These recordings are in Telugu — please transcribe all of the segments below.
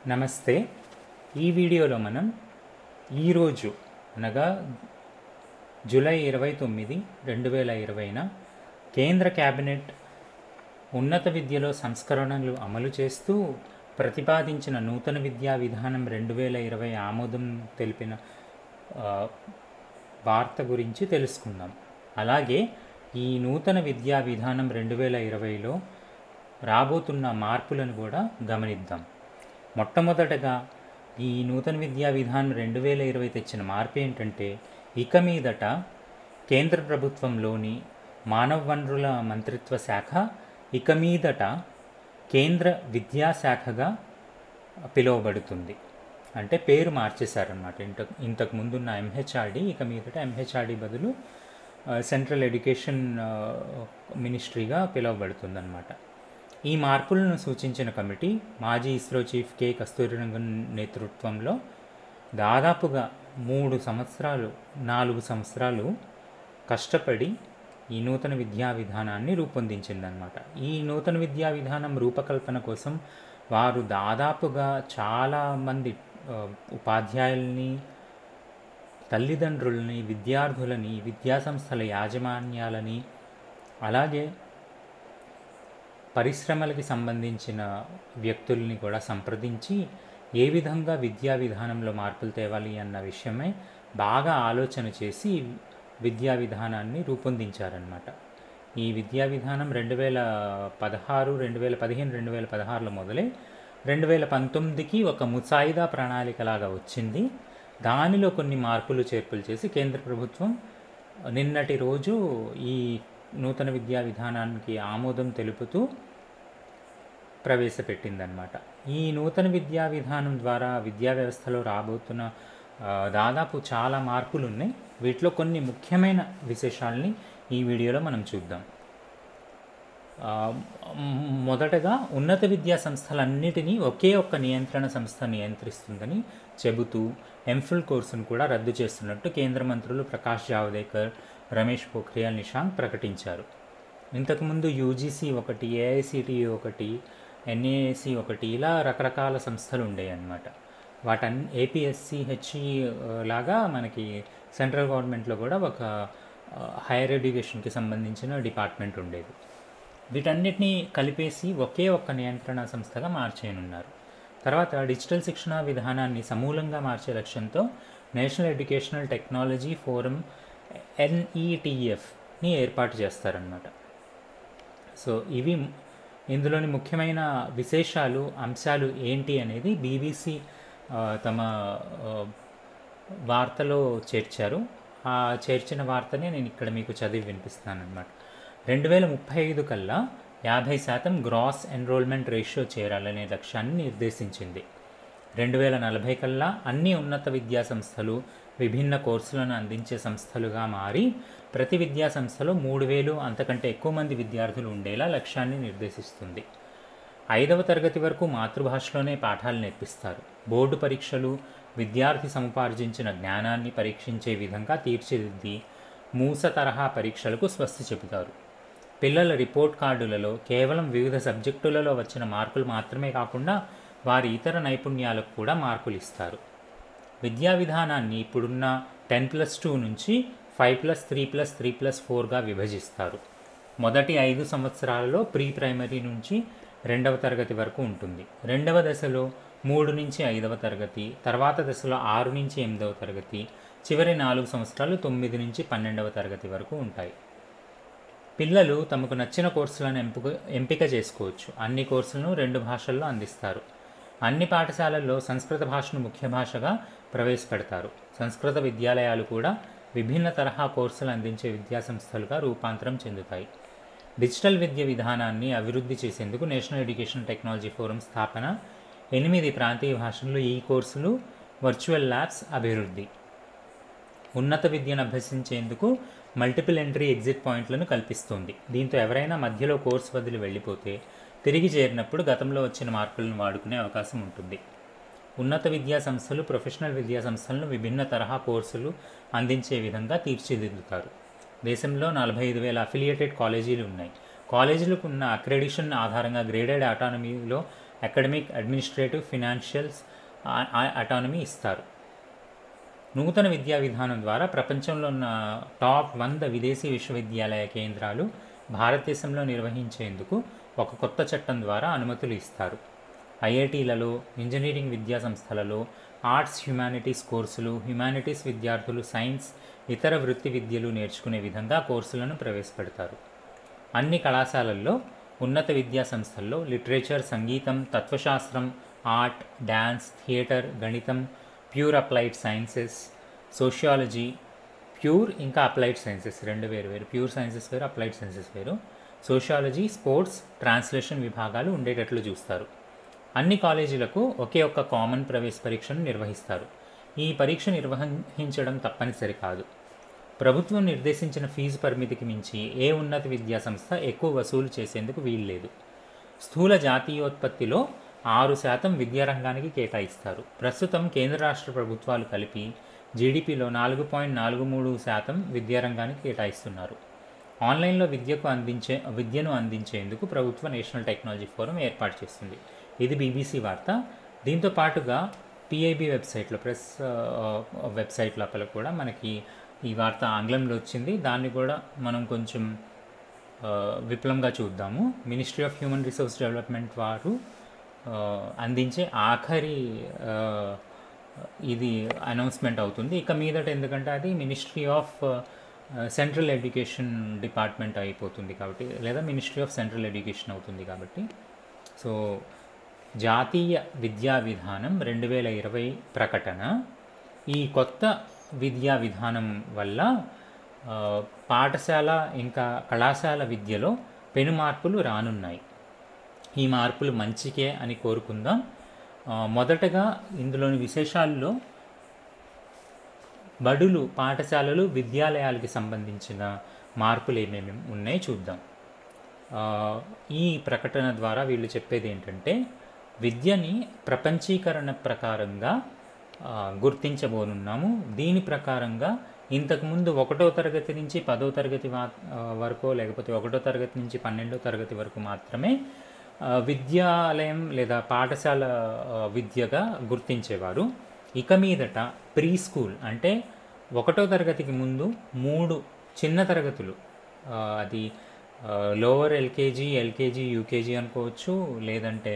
నమస్తే ఈ వీడియోలో మనం ఈరోజు అనగా జూలై ఇరవై తొమ్మిది రెండు వేల ఇరవైన కేంద్ర క్యాబినెట్ ఉన్నత విద్యలో సంస్కరణలు అమలు చేస్తూ ప్రతిపాదించిన నూతన విద్యా విధానం రెండు వేల ఇరవై ఆమోదం తెలిపిన ఆ, వార్త గురించి తెలుసుకుందాం అలాగే ఈ నూతన విద్యా విధానం రెండు వేల ఇరవైలో రాబోతున్న మార్పులను కూడా గమనిద్దాం మొట్టమొదటగా ఈ నూతన విద్యా విధానం రెండు వేల ఇరవై తెచ్చిన మార్పు ఏంటంటే ఇక మీదట కేంద్ర ప్రభుత్వంలోని మానవ వనరుల మంత్రిత్వ శాఖ ఇక మీదట కేంద్ర విద్యాశాఖగా పిలువబడుతుంది అంటే పేరు మార్చేశారనమాట ఇంత ఇంతకు ముందున్న ఎంహెచ్ఆర్డి ఇక మీదట ఎంహెచ్ఆర్డి బదులు ఆ, సెంట్రల్ ఎడ్యుకేషన్ ఆ, మినిస్ట్రీగా పిలువబడుతుందన్నమాట ఈ మార్పులను సూచించిన కమిటీ మాజీ ఇస్రో చీఫ్ కె కస్తూరిరంగన్ నేతృత్వంలో దాదాపుగా మూడు సంవత్సరాలు నాలుగు సంవత్సరాలు కష్టపడి ఈ నూతన విద్యా విధానాన్ని రూపొందించిందనమాట ఈ నూతన విద్యా విధానం రూపకల్పన కోసం వారు దాదాపుగా చాలామంది ఆ, ఉపాధ్యాయుల్ని తల్లిదండ్రులని విద్యార్థులని విద్యాసంస్థల యాజమాన్యాలని అలాగే పరిశ్రమలకి సంబంధించిన వ్యక్తుల్ని కూడా సంప్రదించి ఏ విధంగా విద్యా విధానంలో మార్పులు తేవాలి అన్న విషయమై బాగా ఆలోచన చేసి విద్యా విధానాన్ని రూపొందించారనమాట ఈ విద్యా విధానం రెండు వేల పదహారు రెండు వేల పదిహేను రెండు వేల పదహారులో మొదలై రెండు వేల పంతొమ్మిదికి ఒక ముసాయిదా ప్రణాళికలాగా వచ్చింది దానిలో కొన్ని మార్పులు చేర్పులు చేసి కేంద్ర ప్రభుత్వం నిన్నటి రోజు ఈ నూతన విద్యా విధానానికి ఆమోదం తెలుపుతూ ప్రవేశపెట్టిందనమాట ఈ నూతన విద్యా విధానం ద్వారా విద్యా వ్యవస్థలో రాబోతున్న ఆ, దాదాపు చాలా మార్పులు ఉన్నాయి వీటిలో కొన్ని ముఖ్యమైన విశేషాలని ఈ వీడియోలో మనం చూద్దాం ఆ, మ్, మొదటగా ఉన్నత విద్యా సంస్థలన్నిటినీ ఒకే ఒక్క నియంత్రణ సంస్థ నియంత్రిస్తుందని చెబుతూ ఎంఫిల్ కోర్సును కూడా రద్దు చేస్తున్నట్టు కేంద్ర మంత్రులు ప్రకాష్ జావదేకర్ రమేష్ పోఖ్రియాల్ నిషాంక్ ప్రకటించారు ఇంతకుముందు యూజీసీ ఒకటి ఏఐసిటిఈ ఒకటి ఎన్ఏసి ఒకటి ఇలా రకరకాల సంస్థలు ఉండేవి అన్నమాట వాటన్ ఏపీఎస్సి హెచ్ఈ లాగా మనకి సెంట్రల్ గవర్నమెంట్లో కూడా ఒక హైయర్ ఎడ్యుకేషన్కి సంబంధించిన డిపార్ట్మెంట్ ఉండేది వీటన్నిటిని కలిపేసి ఒకే ఒక్క నియంత్రణ సంస్థగా మార్చేయనున్నారు తర్వాత డిజిటల్ శిక్షణ విధానాన్ని సమూలంగా మార్చే లక్ష్యంతో నేషనల్ ఎడ్యుకేషనల్ టెక్నాలజీ ఫోరం ఎన్ఈటిఎఫ్ని ఏర్పాటు చేస్తారనమాట సో ఇవి ఇందులోని ముఖ్యమైన విశేషాలు అంశాలు ఏంటి అనేది బీబీసీ తమ ఆ, వార్తలో చేర్చారు ఆ చేర్చిన వార్తనే నేను ఇక్కడ మీకు చదివి వినిపిస్తాను అనమాట రెండు వేల ముప్పై ఐదు కల్లా యాభై శాతం గ్రాస్ ఎన్రోల్మెంట్ రేషియో చేరాలనే లక్ష్యాన్ని నిర్దేశించింది రెండు వేల నలభై కల్లా అన్ని ఉన్నత విద్యా సంస్థలు విభిన్న కోర్సులను అందించే సంస్థలుగా మారి ప్రతి విద్యా సంస్థలో మూడు వేలు అంతకంటే ఎక్కువ మంది విద్యార్థులు ఉండేలా లక్ష్యాన్ని నిర్దేశిస్తుంది ఐదవ తరగతి వరకు మాతృభాషలోనే పాఠాలు నేర్పిస్తారు బోర్డు పరీక్షలు విద్యార్థి సముపార్జించిన జ్ఞానాన్ని పరీక్షించే విధంగా తీర్చిదిద్ది మూస తరహా పరీక్షలకు స్వస్తి చెబుతారు పిల్లల రిపోర్ట్ కార్డులలో కేవలం వివిధ సబ్జెక్టులలో వచ్చిన మార్కులు మాత్రమే కాకుండా వారి ఇతర నైపుణ్యాలకు కూడా మార్కులు ఇస్తారు విద్యా విధానాన్ని ఇప్పుడున్న టెన్ ప్లస్ టూ నుంచి five plus three plus three plus ఫోర్గా విభజిస్తారు మొదటి ఐదు సంవత్సరాలలో ప్రీ ప్రైమరీ నుంచి రెండవ తరగతి వరకు ఉంటుంది రెండవ దశలో మూడు నుంచి ఐదవ తరగతి తర్వాత దశలో ఆరు నుంచి ఎనిమిదవ తరగతి చివరి నాలుగు సంవత్సరాలు తొమ్మిది నుంచి పన్నెండవ తరగతి వరకు ఉంటాయి పిల్లలు తమకు నచ్చిన కోర్సులను ఎంపిక ఎంపిక చేసుకోవచ్చు అన్ని కోర్సులను రెండు భాషల్లో అందిస్తారు అన్ని పాఠశాలల్లో సంస్కృత భాషను ముఖ్య భాషగా ప్రవేశపెడతారు సంస్కృత విద్యాలయాలు కూడా విభిన్న తరహా కోర్సులు అందించే విద్యాసంస్థలుగా రూపాంతరం చెందుతాయి డిజిటల్ విద్య విధానాన్ని అభివృద్ధి చేసేందుకు నేషనల్ ఎడ్యుకేషన్ టెక్నాలజీ ఫోరం స్థాపన ఎనిమిది ప్రాంతీయ భాషల్లో ఈ కోర్సులు వర్చువల్ ల్యాబ్స్ అభివృద్ధి ఉన్నత విద్యను అభ్యసించేందుకు మల్టిపుల్ ఎంట్రీ ఎగ్జిట్ పాయింట్లను కల్పిస్తుంది దీంతో ఎవరైనా మధ్యలో కోర్సు వదిలి వెళ్ళిపోతే తిరిగి చేరినప్పుడు గతంలో వచ్చిన మార్కులను వాడుకునే అవకాశం ఉంటుంది ఉన్నత విద్యా సంస్థలు ప్రొఫెషనల్ విద్యా సంస్థలను విభిన్న తరహా కోర్సులు అందించే విధంగా తీర్చిదిద్దుతారు దేశంలో నలభై ఐదు వేల అఫిలియేటెడ్ కాలేజీలు ఉన్నాయి కాలేజీలకు ఉన్న అక్రెడిషన్ ఆధారంగా గ్రేడెడ్ ఆటానమీలో అకాడమిక్ అడ్మినిస్ట్రేటివ్ ఫినాన్షియల్స్ అటానమీ ఇస్తారు నూతన విద్యా విధానం ద్వారా ప్రపంచంలో ఉన్న టాప్ వంద విదేశీ విశ్వవిద్యాలయ కేంద్రాలు భారతదేశంలో నిర్వహించేందుకు ఒక కొత్త చట్టం ద్వారా అనుమతులు ఇస్తారు ఐఐటీలలో ఇంజనీరింగ్ విద్యా సంస్థలలో ఆర్ట్స్ హ్యుమానిటీస్ కోర్సులు హ్యుమానిటీస్ విద్యార్థులు సైన్స్ ఇతర వృత్తి విద్యలు నేర్చుకునే విధంగా కోర్సులను ప్రవేశపెడతారు అన్ని కళాశాలల్లో ఉన్నత విద్యా సంస్థల్లో లిటరేచర్ సంగీతం తత్వశాస్త్రం ఆర్ట్ డ్యాన్స్ థియేటర్ గణితం pure applied sciences sociology pure ఇంకా అప్లైడ్ సైన్సెస్ రెండు వేరు వేరు ప్యూర్ సైన్సెస్ వేరు అప్లైడ్ సైన్సెస్ వేరు సోషియాలజీ స్పోర్ట్స్ ట్రాన్స్లేషన్ విభాగాలు ఉండేటట్లు చూస్తారు అన్ని కాలేజీలకు ఒకే ఒక్క కామన్ ప్రవేశ పరీక్షను నిర్వహిస్తారు ఈ పరీక్ష నిర్వహించడం తప్పనిసరి కాదు ప్రభుత్వం నిర్దేశించిన ఫీజు పరిమితికి మించి ఏ ఉన్నత విద్యా సంస్థ ఎక్కువ వసూలు చేసేందుకు వీల్లేదు స్థూల జాతీయోత్పత్తిలో ఆరు శాతం విద్యారంగానికి కేటాయిస్తారు ప్రస్తుతం కేంద్ర రాష్ట్ర ప్రభుత్వాలు కలిపి జీడిపిలో నాలుగు పాయింట్ నాలుగు మూడు శాతం విద్యారంగానికి కేటాయిస్తున్నారు ఆన్లైన్లో విద్యకు అందించే విద్యను అందించేందుకు ప్రభుత్వ నేషనల్ టెక్నాలజీ ఫోరం ఏర్పాటు చేస్తుంది ఇది బీబీసీ వార్త దీంతో పాటుగా పిఐబి వెబ్సైట్లో ప్రెస్ వెబ్సైట్ లోపల కూడా మనకి ఈ వార్త ఆంగ్లంలో వచ్చింది దాన్ని కూడా మనం కొంచెం విపులంగా చూద్దాము ministry of human resource development వారు అందించే ఆఖరి ఇది అనౌన్స్మెంట్ అవుతుంది ఇక మీదట ఎందుకంటే అది ministry of central education department అయిపోతుంది కాబట్టి లేదా మినిస్ట్రీ ఆఫ్ సెంట్రల్ ఎడ్యుకేషన్ అవుతుంది కాబట్టి సో జాతీయ విద్యా విధానం రెండు వేల ఇరవై ప్రకటన ఈ కొత్త విద్యా విధానం వల్ల పాఠశాల ఇంకా కళాశాల విద్యలో పెను మార్పులు రానున్నాయి ఈ మార్పులు మంచికే అని కోరుకుందాం మొదటగా ఇందులోని విశేషాల్లో బడులు పాఠశాలలు విద్యాలయాలకి సంబంధించిన మార్పులు ఏమేమి ఉన్నాయి చూద్దాం ఈ ప్రకటన ద్వారా వీళ్ళు చెప్పేది ఏంటంటే విద్యని ప్రపంచీకరణ ప్రకారంగా గుర్తించబోనున్నాము దీని ప్రకారంగా ఇంతకుముందు ఒకటో తరగతి నుంచి పదో తరగతి వరకు లేకపోతే ఒకటో తరగతి నుంచి పన్నెండో తరగతి వరకు మాత్రమే విద్యాలయం లేదా పాఠశాల విద్యగా గుర్తించేవారు ఇక మీదట ప్రీ స్కూల్ అంటే ఒకటో తరగతికి ముందు మూడు చిన్న తరగతులు అది లోవర్ ఎల్కేజీ ఎల్కేజీ యూకేజీ అనుకోవచ్చు లేదంటే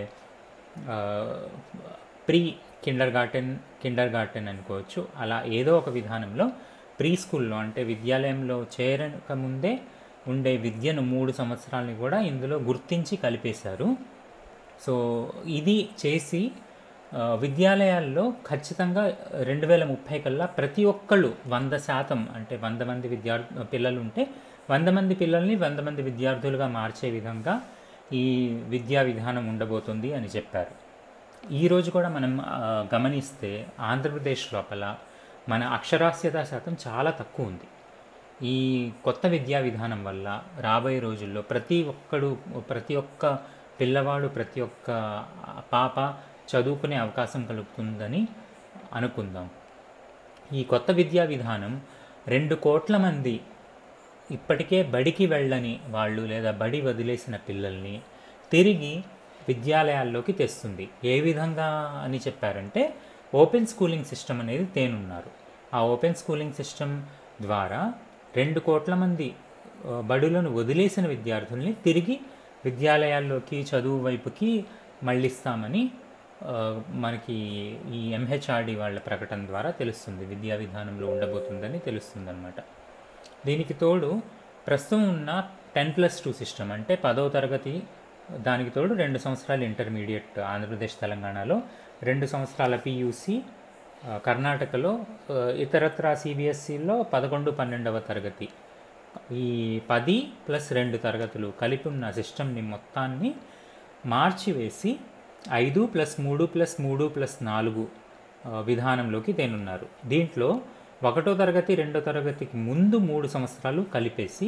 pre kindergarten kindergarten అనుకోవచ్చు అలా ఏదో ఒక విధానంలో ప్రీ స్కూల్లో అంటే విద్యాలయంలో చేరక ముందే ఉండే విద్యను మూడు సంవత్సరాలని కూడా ఇందులో గుర్తించి కలిపేశారు సో ఇది చేసి విద్యాలయాల్లో ఖచ్చితంగా రెండు వేల ముప్పై కల్లా ప్రతి ఒక్కళ్ళు వంద శాతం అంటే వంద మంది విద్యార్థి పిల్లలు ఉంటే వంద మంది పిల్లల్ని వంద మంది విద్యార్థులుగా మార్చే విధంగా ఈ విద్యా విధానం ఉండబోతుంది అని చెప్పారు ఈరోజు కూడా మనం గమనిస్తే ఆంధ్రప్రదేశ్ లోపల మన అక్షరాస్యత శాతం చాలా తక్కువ ఉంది ఈ కొత్త విద్యా విధానం వల్ల రాబోయే రోజుల్లో ప్రతి ఒక్కడు ప్రతి ఒక్క పిల్లవాడు ప్రతి ఒక్క పాప చదువుకునే అవకాశం కలుగుతుందని అనుకుందాం ఈ కొత్త విద్యా విధానం రెండు కోట్ల మంది ఇప్పటికే బడికి వెళ్ళని వాళ్ళు లేదా బడి వదిలేసిన పిల్లల్ని తిరిగి విద్యాలయాల్లోకి తెస్తుంది ఏ విధంగా అని చెప్పారంటే ఓపెన్ స్కూలింగ్ సిస్టమ్ అనేది తేనున్నారు ఆ ఓపెన్ స్కూలింగ్ సిస్టమ్ ద్వారా రెండు కోట్ల మంది బడులను వదిలేసిన విద్యార్థుల్ని తిరిగి విద్యాలయాల్లోకి చదువు వైపుకి మళ్ళిస్తామని మనకి ఈ ఎంహెచ్ఆర్డి వాళ్ళ ప్రకటన ద్వారా తెలుస్తుంది విద్యా విధానంలో ఉండబోతుందని తెలుస్తుంది అనమాట దీనికి తోడు ప్రస్తుతం ఉన్న టెన్ ప్లస్ టూ సిస్టమ్ అంటే పదో తరగతి దానికి తోడు రెండు సంవత్సరాలు ఇంటర్మీడియట్ ఆంధ్రప్రదేశ్ తెలంగాణలో రెండు సంవత్సరాల పియూసి కర్ణాటకలో ఇతరత్ర సిబిఎస్సిలో పదకొండు పన్నెండవ తరగతి ఈ పది ప్లస్ రెండు తరగతులు కలిపి ఉన్న సిస్టమ్ని మొత్తాన్ని మార్చివేసి ఐదు ప్లస్ మూడు ప్లస్ మూడు ప్లస్ నాలుగు విధానంలోకి తేనున్నారు దీంట్లో ఒకటో తరగతి రెండో తరగతికి ముందు మూడు సంవత్సరాలు కలిపేసి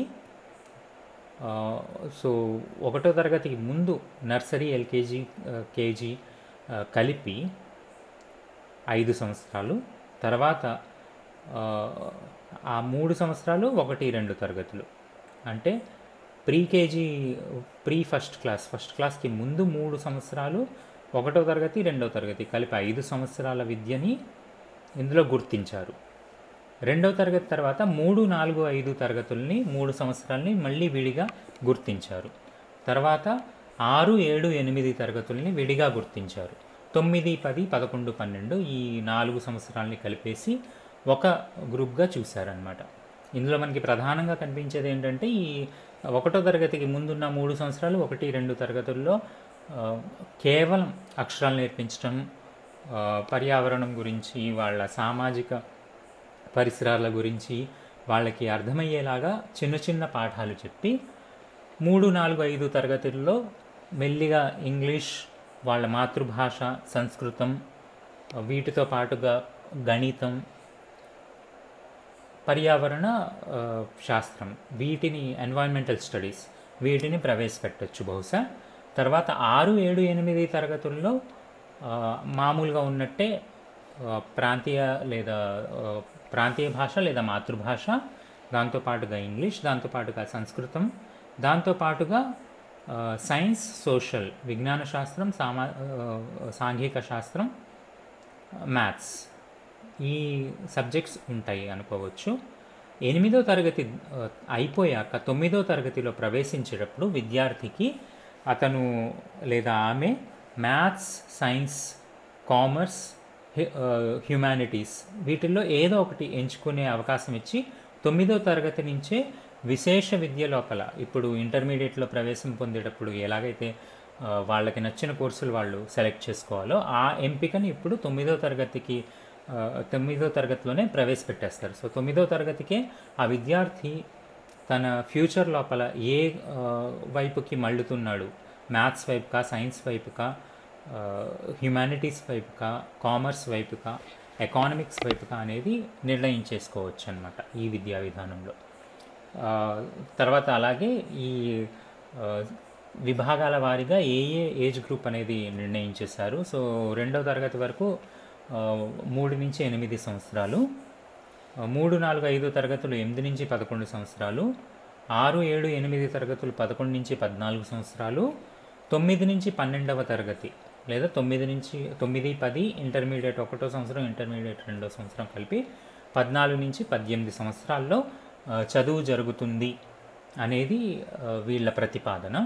సో ఒకటో తరగతికి ముందు నర్సరీ ఎల్కేజీ కేజీ కలిపి ఐదు సంవత్సరాలు తర్వాత ఆ మూడు సంవత్సరాలు ఒకటి రెండు తరగతులు అంటే pre KG pre first class first క్లాస్కి ముందు మూడు సంవత్సరాలు ఒకటో తరగతి రెండో తరగతి కలిపి ఐదు సంవత్సరాల విద్యని ఇందులో గుర్తించారు రెండవ తరగతి తర్వాత మూడు నాలుగు ఐదు తరగతుల్ని మూడు సంవత్సరాలని మళ్ళీ విడిగా గుర్తించారు తర్వాత ఆరు ఏడు ఎనిమిది తరగతుల్ని విడిగా గుర్తించారు తొమ్మిది పది పదకొండు పన్నెండు ఈ నాలుగు సంవత్సరాలని కలిపేసి ఒక గ్రూప్గా చూశారనమాట ఇందులో మనకి ప్రధానంగా కనిపించేది ఏంటంటే ఈ ఒకటో తరగతికి ముందున్న మూడు సంవత్సరాలు ఒకటి రెండు తరగతుల్లో ఆ, కేవలం అక్షరాలు నేర్పించడం ఆ, పర్యావరణం గురించి వాళ్ళ సామాజిక పరిసరాల గురించి వాళ్ళకి అర్థమయ్యేలాగా చిన్న చిన్న పాఠాలు చెప్పి మూడు నాలుగు ఐదు తరగతుల్లో మెల్లిగా ఇంగ్లీష్ వాళ్ళ మాతృభాష సంస్కృతం వీటితో పాటుగా గణితం పర్యావరణ ఆ, శాస్త్రం వీటిని ఎన్వైరన్మెంటల్ స్టడీస్ వీటిని ప్రవేశపెట్టచ్చు బహుశా తర్వాత ఆరు ఏడు ఎనిమిది తరగతుల్లో ఆ, మామూలుగా ఉన్నట్టే ఆ, ప్రాంతీయ లేదా ఆ, ప్రాంతీయ భాష లేదా మాతృభాష దాంతోపాటుగా ఇంగ్లీష్ దాంతోపాటుగా సంస్కృతం దాంతోపాటుగా ఆ, సైన్స్ సోషల్ విజ్ఞాన శాస్త్రం సామా ఆ, సాంఘిక శాస్త్రం మ్యాథ్స్ ఈ సబ్జెక్ట్స్ ఉంటాయి అనుకోవచ్చు ఎనిమిదో తరగతి ఆ, అయిపోయాక తొమ్మిదో తరగతిలో ప్రవేశించేటప్పుడు విద్యార్థికి అతను లేదా ఆమె మ్యాథ్స్ సైన్స్ కామర్స్ హ్యుమానిటీస్ వీటిల్లో ఏదో ఒకటి ఎంచుకునే అవకాశం ఇచ్చి తొమ్మిదో తరగతి నుంచే విశేష విద్య లోపల ఇప్పుడు ఇంటర్మీడియట్లో ప్రవేశం పొందేటప్పుడు ఎలాగైతే ఆ, వాళ్ళకి నచ్చిన కోర్సులు వాళ్ళు సెలెక్ట్ చేసుకోవాలో ఆ ఎంపికని ఇప్పుడు తొమ్మిదో తరగతికి ఆ, తొమ్మిదో తరగతిలోనే ప్రవేశపెట్టేస్తారు సో తొమ్మిదో తరగతికే ఆ విద్యార్థి తన ఫ్యూచర్ లోపల ఏ ఆ, వైపుకి మళ్ళుతున్నాడు మ్యాథ్స్ వైపుకా సైన్స్ వైపుకా హ్యుమానిటీస్ వైపుకా కామర్స్ వైపుకా ఎకానమిక్స్ వైపుకా అనేది నిర్ణయించేసుకోవచ్చు అనమాట ఈ విద్యా విధానంలో ఆ, తర్వాత అలాగే ఈ ఆ, విభాగాల వారీగా ఏ ఏ ఏజ్ గ్రూప్ అనేది నిర్ణయించేశారు సో రెండవ తరగతి వరకు ఆ, మూడు నుంచి ఎనిమిది సంవత్సరాలు ఆ, మూడు నాలుగు ఐదు తరగతులు ఎనిమిది నుంచి పదకొండు సంవత్సరాలు ఆరు ఏడు ఎనిమిది తరగతులు పదకొండు నుంచి పద్నాలుగు సంవత్సరాలు తొమ్మిది నుంచి పన్నెండవ తరగతి లేదా తొమ్మిది నుంచి తొమ్మిది పది ఇంటర్మీడియట్ ఒకటో సంవత్సరం ఇంటర్మీడియట్ రెండో సంవత్సరం కలిపి పద్నాలుగు నుంచి పద్దెనిమిది సంవత్సరాల్లో ఆ, చదువు జరుగుతుంది అనేది ఆ, వీళ్ళ ప్రతిపాదన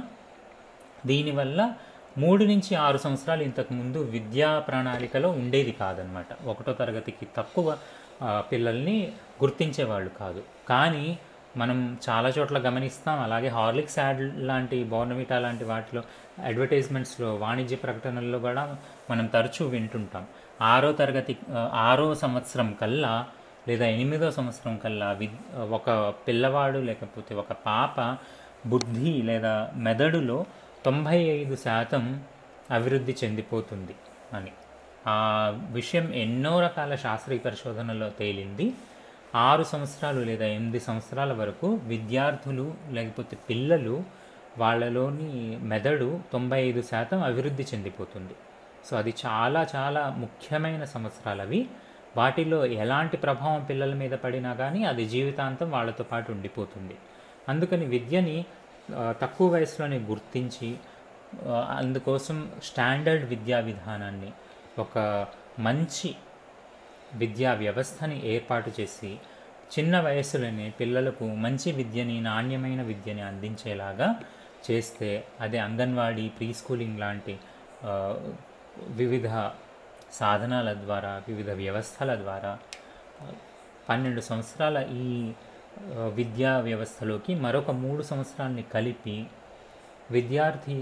దీనివల్ల మూడు నుంచి ఆరు సంవత్సరాలు ఇంతకుముందు విద్యా ప్రణాళికలో ఉండేది కాదనమాట ఒకటో తరగతికి తక్కువ ఆ, పిల్లల్ని గుర్తించేవాళ్ళు కాదు కానీ మనం చాలా చోట్ల గమనిస్తాం అలాగే హార్లిక్స్ యాడ్ లాంటి బోర్నవిటా లాంటి వాటిలో అడ్వర్టైజ్మెంట్స్లో వాణిజ్య ప్రకటనల్లో కూడా మనం తరచూ వింటుంటాం ఆరో తరగతి ఆ, ఆరో సంవత్సరం కల్లా లేదా ఎనిమిదో సంవత్సరం కల్లా విద్ ఒక పిల్లవాడు లేకపోతే ఒక పాప బుద్ధి లేదా మెదడులో తొంభై ఐదు శాతం అభివృద్ధి చెందిపోతుంది అని ఆ విషయం ఎన్నో రకాల శాస్త్రీయ పరిశోధనలో తేలింది ఆరు సంవత్సరాలు లేదా ఎనిమిది సంవత్సరాల వరకు విద్యార్థులు లేకపోతే పిల్లలు వాళ్ళలోని మెదడు తొంభై ఐదు శాతం అభివృద్ధి చెందిపోతుంది సో అది చాలా చాలా ముఖ్యమైన సంవత్సరాలు అవి వాటిలో ఎలాంటి ప్రభావం పిల్లల మీద పడినా కానీ అది జీవితాంతం వాళ్ళతో పాటు ఉండిపోతుంది అందుకని విద్యని ఆ, తక్కువ వయసులోనే గుర్తించి ఆ, అందుకోసం స్టాండర్డ్ విద్యా విధానాన్ని ఒక మంచి విద్యా వ్యవస్థని ఏర్పాటు చేసి చిన్న వయసులోనే పిల్లలకు మంచి విద్యని నాణ్యమైన విద్యని అందించేలాగా చేస్తే అది అంగన్వాడీ ప్రీ స్కూలింగ్ లాంటి ఆ, వివిధ సాధనాల ద్వారా వివిధ వ్యవస్థల ద్వారా ఆ, పన్నెండు సంవత్సరాల ఈ ఆ, విద్యా వ్యవస్థలోకి మరొక మూడు సంవత్సరాలని కలిపి విద్యార్థి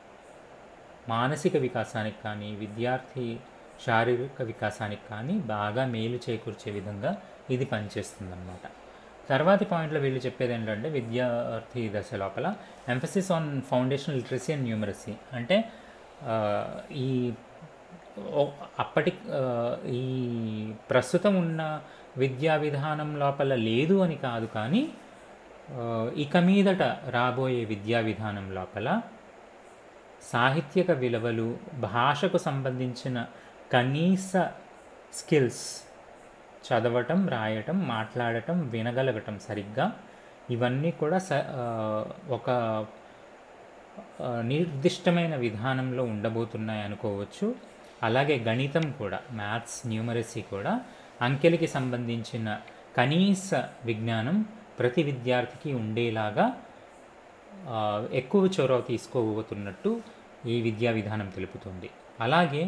మానసిక వికాసానికి కానీ విద్యార్థి శారీరక వికాసానికి కానీ బాగా మేలు చేకూర్చే విధంగా ఇది పనిచేస్తుందన్నమాట తర్వాతి పాయింట్లో వీళ్ళు చెప్పేది ఏంటంటే విద్యార్థి దశ లోపల emphasis on foundation literacy and numeracy అంటే ఆ, ఈ ఓ- అప్పటి ఆ, ఈ ప్రస్తుతం ఉన్న విద్యా విధానం లోపల లేదు అని కాదు కానీ ఆ, ఇక మీదట రాబోయే విద్యా విధానం లోపల సాహిత్యక విలువలు భాషకు సంబంధించిన కనీస స్కిల్స్ చదవటం రాయటం మాట్లాడటం వినగలగటం సరిగ్గా ఇవన్నీ కూడా స ఆ, ఒక ఆ, నిర్దిష్టమైన విధానంలో ఉండబోతున్నాయి అనుకోవచ్చు అలాగే గణితం కూడా మ్యాథ్స్ న్యూమరసీ కూడా అంకెలకి సంబంధించిన కనీస విజ్ఞానం ప్రతి విద్యార్థికి ఉండేలాగా ఆ, ఎక్కువ చొరవ తీసుకోబోతున్నట్టు ఈ విద్యా విధానం తెలుపుతుంది అలాగే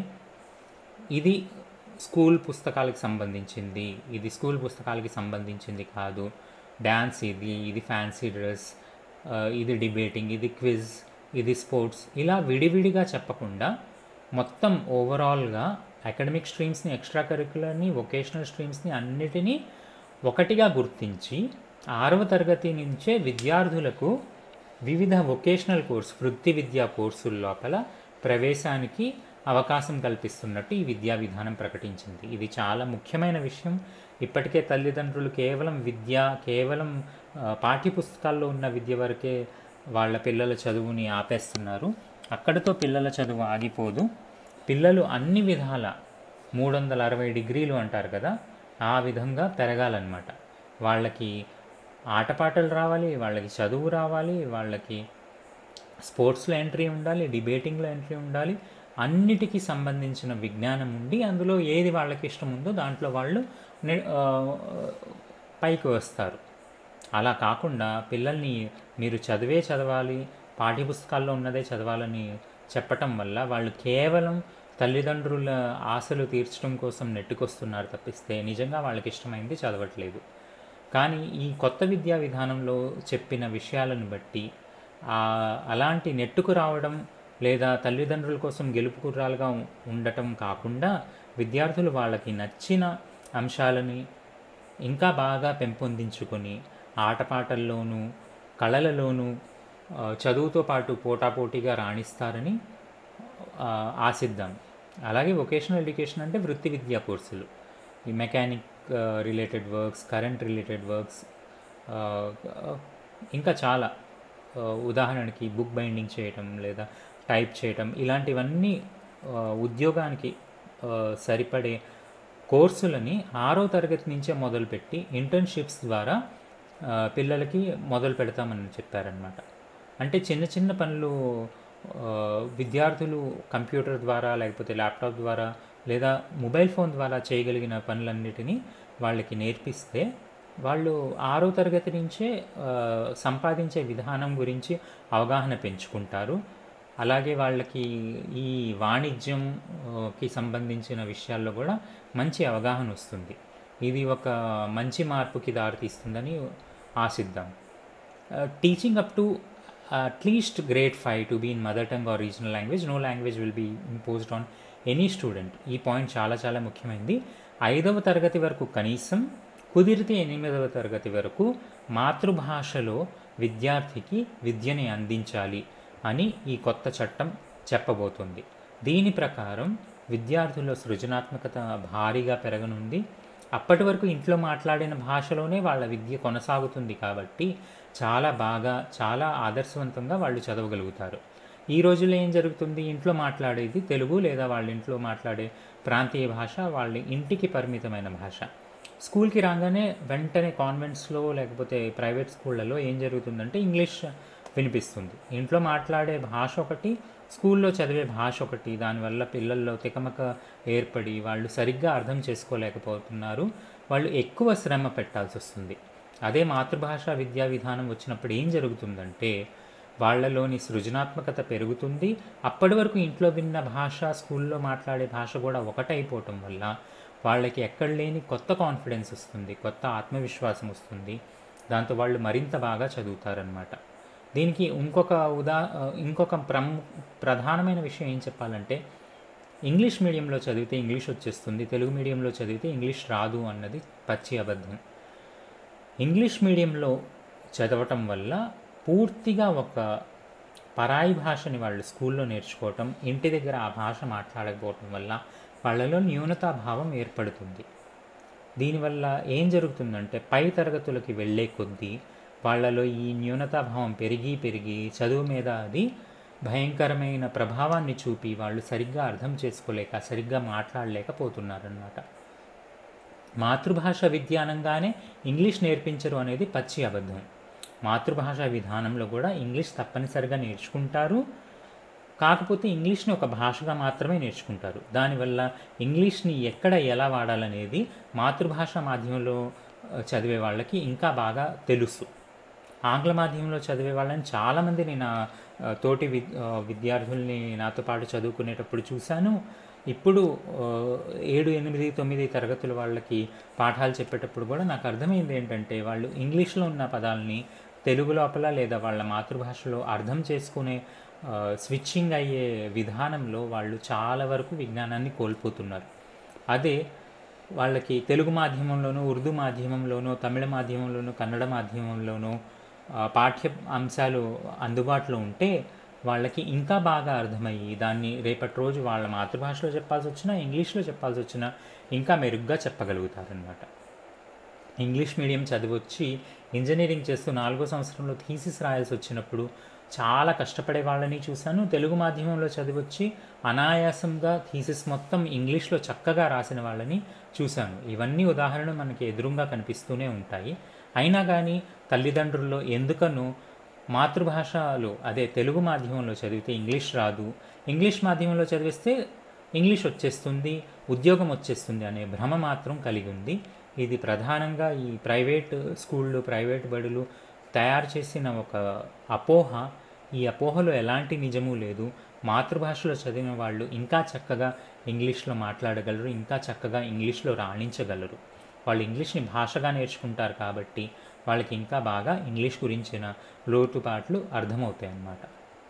ఇది స్కూల్ పుస్తకాలకు సంబంధించింది ఇది స్కూల్ పుస్తకాలకి సంబంధించింది కాదు డ్యాన్స్ ఇది ఇది ఫ్యాన్సీ డ్రెస్ ఆ, ఇది డిబేటింగ్ ఇది క్విజ్ ఇది స్పోర్ట్స్ ఇలా విడివిడిగా చెప్పకుండా మొత్తం ఓవరాల్గా అకాడమిక్ స్ట్రీమ్స్ని ఎక్స్ట్రా కరిక్యులర్ని వొకేషనల్ స్ట్రీమ్స్ని అన్నిటినీ ఒకటిగా గుర్తించి ఆరవ తరగతి నుంచే విద్యార్థులకు వివిధ వొకేషనల్ కోర్స్ వృత్తి విద్యా కోర్సుల లోపల ప్రవేశానికి అవకాశం కల్పిస్తున్నట్టు ఈ విద్యా విధానం ప్రకటించింది ఇది చాలా ముఖ్యమైన విషయం ఇప్పటికే తల్లిదండ్రులు కేవలం విద్య కేవలం ఆ, పాఠ్యపుస్తకాల్లో ఉన్న విద్య వరకే వాళ్ళ పిల్లల చదువుని ఆపేస్తున్నారు అక్కడితో పిల్లల చదువు ఆగిపోదు పిల్లలు అన్ని విధాల మూడు వందల అరవై డిగ్రీలు అంటారు కదా ఆ విధంగా పెరగాలన్నమాట వాళ్ళకి ఆటపాటలు రావాలి వాళ్ళకి చదువు రావాలి వాళ్ళకి స్పోర్ట్స్లో ఎంట్రీ ఉండాలి డిబేటింగ్లో ఎంట్రీ ఉండాలి అన్నిటికీ సంబంధించిన విజ్ఞానం ఉండి అందులో ఏది వాళ్ళకి ఇష్టం ఉందో దాంట్లో వాళ్ళు ని- ఆ, పైకి వస్తారు అలా కాకుండా పిల్లల్ని మీరు చదివే చదవాలి పాఠ్యపుస్తకాల్లో ఉన్నదే చదవాలని చెప్పటం వల్ల వాళ్ళు కేవలం తల్లిదండ్రుల ఆశలు తీర్చడం కోసం నెట్టుకొస్తున్నారు తప్పిస్తే నిజంగా వాళ్ళకి ఇష్టమైంది చదవట్లేదు కానీ ఈ కొత్త విద్యా విధానంలో చెప్పిన విషయాలను బట్టి ఆ, అలాంటి నెట్టుకు రావడం లేదా తల్లిదండ్రుల కోసం గెలుపుకుర్రాలుగా ఉ- ఉండటం కాకుండా విద్యార్థులు వాళ్ళకి నచ్చిన అంశాలని ఇంకా బాగా పెంపొందించుకొని ఆటపాటల్లోనూ కళలలోనూ ఆ, చదువుతో పాటు పోటాపోటీగా రాణిస్తారని ఆ, ఆశిద్దాం అలాగే వొకేషనల్ ఎడ్యుకేషన్ అంటే వృత్తి విద్యా కోర్సులు ఈ mechanic related works current related works ఇంకా చాలా ఆ, ఉదాహరణకి బుక్ బైండింగ్ చేయటం లేదా టైప్ చేయటం ఇలాంటివన్నీ ఆ, ఉద్యోగానికి ఆ, సరిపడే కోర్సులని ఆరో తరగతి నుంచే మొదలుపెట్టి ఇంటర్న్షిప్స్ ద్వారా ఆ, పిల్లలకి మొదలు పెడతామని చెప్పారనమాట అంటే చిన్న చిన్న పనులు ఆ, విద్యార్థులు కంప్యూటర్ ద్వారా లేకపోతే ల్యాప్టాప్ ద్వారా లేదా మొబైల్ ఫోన్ ద్వారా చేయగలిగిన పనులన్నిటినీ వాళ్ళకి నేర్పిస్తే వాళ్ళు ఆరో తరగతి నుంచే ఆ, సంపాదించే విధానం గురించి అవగాహన పెంచుకుంటారు అలాగే వాళ్ళకి ఈ వాణిజ్యం ఆ, కి సంబంధించిన విషయాల్లో కూడా మంచి అవగాహన వస్తుంది ఇది ఒక మంచి మార్పుకి దారితీస్తుందని ఆశిద్దాం teaching up to at least grade five to be in mother tongue or regional language no language will be imposed on any student ఈ పాయింట్ చాలా చాలా ముఖ్యమైనది ఐదవ తరగతి వరకు కనీసం కుదిరితే ఎనిమిదవ తరగతి వరకు మాతృభాషలో విద్యార్థికి విద్యని అందించాలి అని ఈ కొత్త చట్టం చెప్పబోతుంది దీని ప్రకారం విద్యార్థుల సృజనాత్మకత భారీగా పెరగనుంది అప్పటి వరకు ఇంట్లో మాట్లాడిన భాషలోనే వాళ్ళ విద్య కొనసాగుతుంది కాబట్టి చాలా బాగా చాలా ఆదర్శవంతంగా వాళ్ళు చదవగలుగుతారు ఈ రోజుల్లో ఏం జరుగుతుంది ఇంట్లో మాట్లాడేది తెలుగు లేదా వాళ్ళ ఇంట్లో మాట్లాడే ప్రాంతీయ భాష వాళ్ళ ఇంటికి పరిమితమైన భాష స్కూల్కి రాగానే వెంటనే కాన్వెంట్స్లో లేకపోతే ప్రైవేట్ స్కూళ్ళలో ఏం జరుగుతుందంటే ఇంగ్లీష్ వినిపిస్తుంది ఇంట్లో మాట్లాడే భాష ఒకటి స్కూల్లో చదివే భాష ఒకటి దానివల్ల పిల్లల్లో తికమక ఏర్పడి వాళ్ళు సరిగ్గా అర్థం చేసుకోలేకపోతున్నారు వాళ్ళు ఎక్కువ శ్రమ పెట్టాల్సి వస్తుంది అదే మాతృభాష విద్యా విధానం వచ్చినప్పుడు ఏం జరుగుతుందంటే వాళ్ళలోని సృజనాత్మకత పెరుగుతుంది అప్పటి వరకు ఇంట్లో విన్న భాష స్కూల్లో మాట్లాడే భాష కూడా ఒకటైపోవటం వల్ల వాళ్ళకి ఎక్కడ లేని కొత్త కాన్ఫిడెన్స్ వస్తుంది కొత్త ఆత్మవిశ్వాసం వస్తుంది దాంతో వాళ్ళు మరింత బాగా చదువుతారనమాట దీనికి ఇంకొక ఉదా ఇంకొక ప్రము ప్రధానమైన విషయం ఏం చెప్పాలంటే ఇంగ్లీష్ మీడియంలో చదివితే ఇంగ్లీష్ వచ్చేస్తుంది తెలుగు మీడియంలో చదివితే ఇంగ్లీష్ రాదు అన్నది పచ్చి అబద్ధం ఇంగ్లీష్ మీడియంలో చదవటం వల్ల పూర్తిగా ఒక పరాయి భాషని వాళ్ళు స్కూల్లో నేర్చుకోవటం ఇంటి దగ్గర ఆ భాష మాట్లాడకపోవటం వల్ల వాళ్ళలో న్యూనతాభావం ఏర్పడుతుంది దీనివల్ల ఏం జరుగుతుందంటే పై తరగతులకి వెళ్ళే కొద్దీ వాళ్ళలో ఈ న్యూనతాభావం పెరిగి పెరిగి చదువు మీద అది భయంకరమైన ప్రభావాన్ని చూపి వాళ్ళు సరిగ్గా అర్థం చేసుకోలేక సరిగ్గా మాట్లాడలేకపోతున్నారన్నమాట మాతృభాష విద్య అనగానే ఇంగ్లీష్ నేర్పించరు అనేది పచ్చి అబద్ధం మాతృభాషా విధానంలో కూడా ఇంగ్లీష్ తప్పనిసరిగా నేర్చుకుంటారు కాకపోతే ఇంగ్లీష్ని ఒక భాషగా మాత్రమే నేర్చుకుంటారు దానివల్ల ఇంగ్లీష్ని ఎక్కడ ఎలా వాడాలనేది మాతృభాష మాధ్యమంలో ఆ, చదివే వాళ్ళకి ఇంకా బాగా తెలుసు ఆంగ్ల మాధ్యమంలో చదివే వాళ్ళని చాలామంది నేను ఆ, తోటి వి ఆ, విద్యార్థుల్ని నాతో పాటు చదువుకునేటప్పుడు చూశాను ఇప్పుడు ఆ, ఏడు ఎనిమిది తొమ్మిది తరగతుల వాళ్ళకి పాఠాలు చెప్పేటప్పుడు కూడా నాకు అర్థమైంది ఏంటంటే వాళ్ళు ఇంగ్లీష్లో ఉన్న పదాలని తెలుగు లోపల లేదా వాళ్ళ మాతృభాషలో అర్థం చేసుకునే ఆ, స్విచ్చింగ్ అయ్యే విధానంలో వాళ్ళు చాలా వరకు విజ్ఞానాన్ని కోల్పోతున్నారు అదే వాళ్ళకి తెలుగు మాధ్యమంలోనూ ఉర్దూ మాధ్యమంలోనూ తమిళ మాధ్యమంలోనూ కన్నడ మాధ్యమంలోనూ ఆ, పాఠ్య అంశాలు అందుబాటులో ఉంటే వాళ్ళకి ఇంకా బాగా అర్థమయ్యి దాన్ని రేపటి రోజు వాళ్ళ మాతృభాషలో చెప్పాల్సి వచ్చినా ఇంగ్లీష్లో చెప్పాల్సి వచ్చినా ఇంకా మెరుగ్గా చెప్పగలుగుతారనమాట ఇంగ్లీష్ మీడియం చదివొచ్చి ఇంజనీరింగ్ చేస్తూ నాలుగో సంవత్సరంలో థీసిస్ రాయాల్సి వచ్చినప్పుడు చాలా కష్టపడే వాళ్ళని చూశాను తెలుగు మాధ్యమంలో చదివొచ్చి అనాయాసంగా థీసిస్ మొత్తం ఇంగ్లీష్లో చక్కగా రాసిన వాళ్ళని చూశాను ఇవన్నీ ఉదాహరణలు మనకి ఎదురుగా కనిపిస్తూనే ఉంటాయి అయినా కానీ తల్లిదండ్రుల్లో ఎందుకనో మాతృభాషలో అదే తెలుగు మాధ్యమంలో చదివితే ఇంగ్లీష్ రాదు ఇంగ్లీష్ మాధ్యమంలో చదివిస్తే ఇంగ్లీష్ వచ్చేస్తుంది ఉద్యోగం వచ్చేస్తుంది అనే భ్రమ మాత్రం కలిగి ఉంది ఇది ప్రధానంగా ఈ ప్రైవేట్ స్కూళ్ళు ప్రైవేట్ బడులు తయారు చేసిన ఒక అపోహ ఈ అపోహలో ఎలాంటి నిజము లేదు మాతృభాషలో చదివిన వాళ్ళు ఇంకా చక్కగా ఇంగ్లీష్లో మాట్లాడగలరు ఇంకా చక్కగా ఇంగ్లీష్లో రాణించగలరు వాళ్ళు ఇంగ్లీష్ని భాషగా నేర్చుకుంటారు కాబట్టి వాళ్ళకి ఇంకా బాగా ఇంగ్లీష్ గురించిన లోటుపాట్లు అర్థమవుతాయి అన్నమాట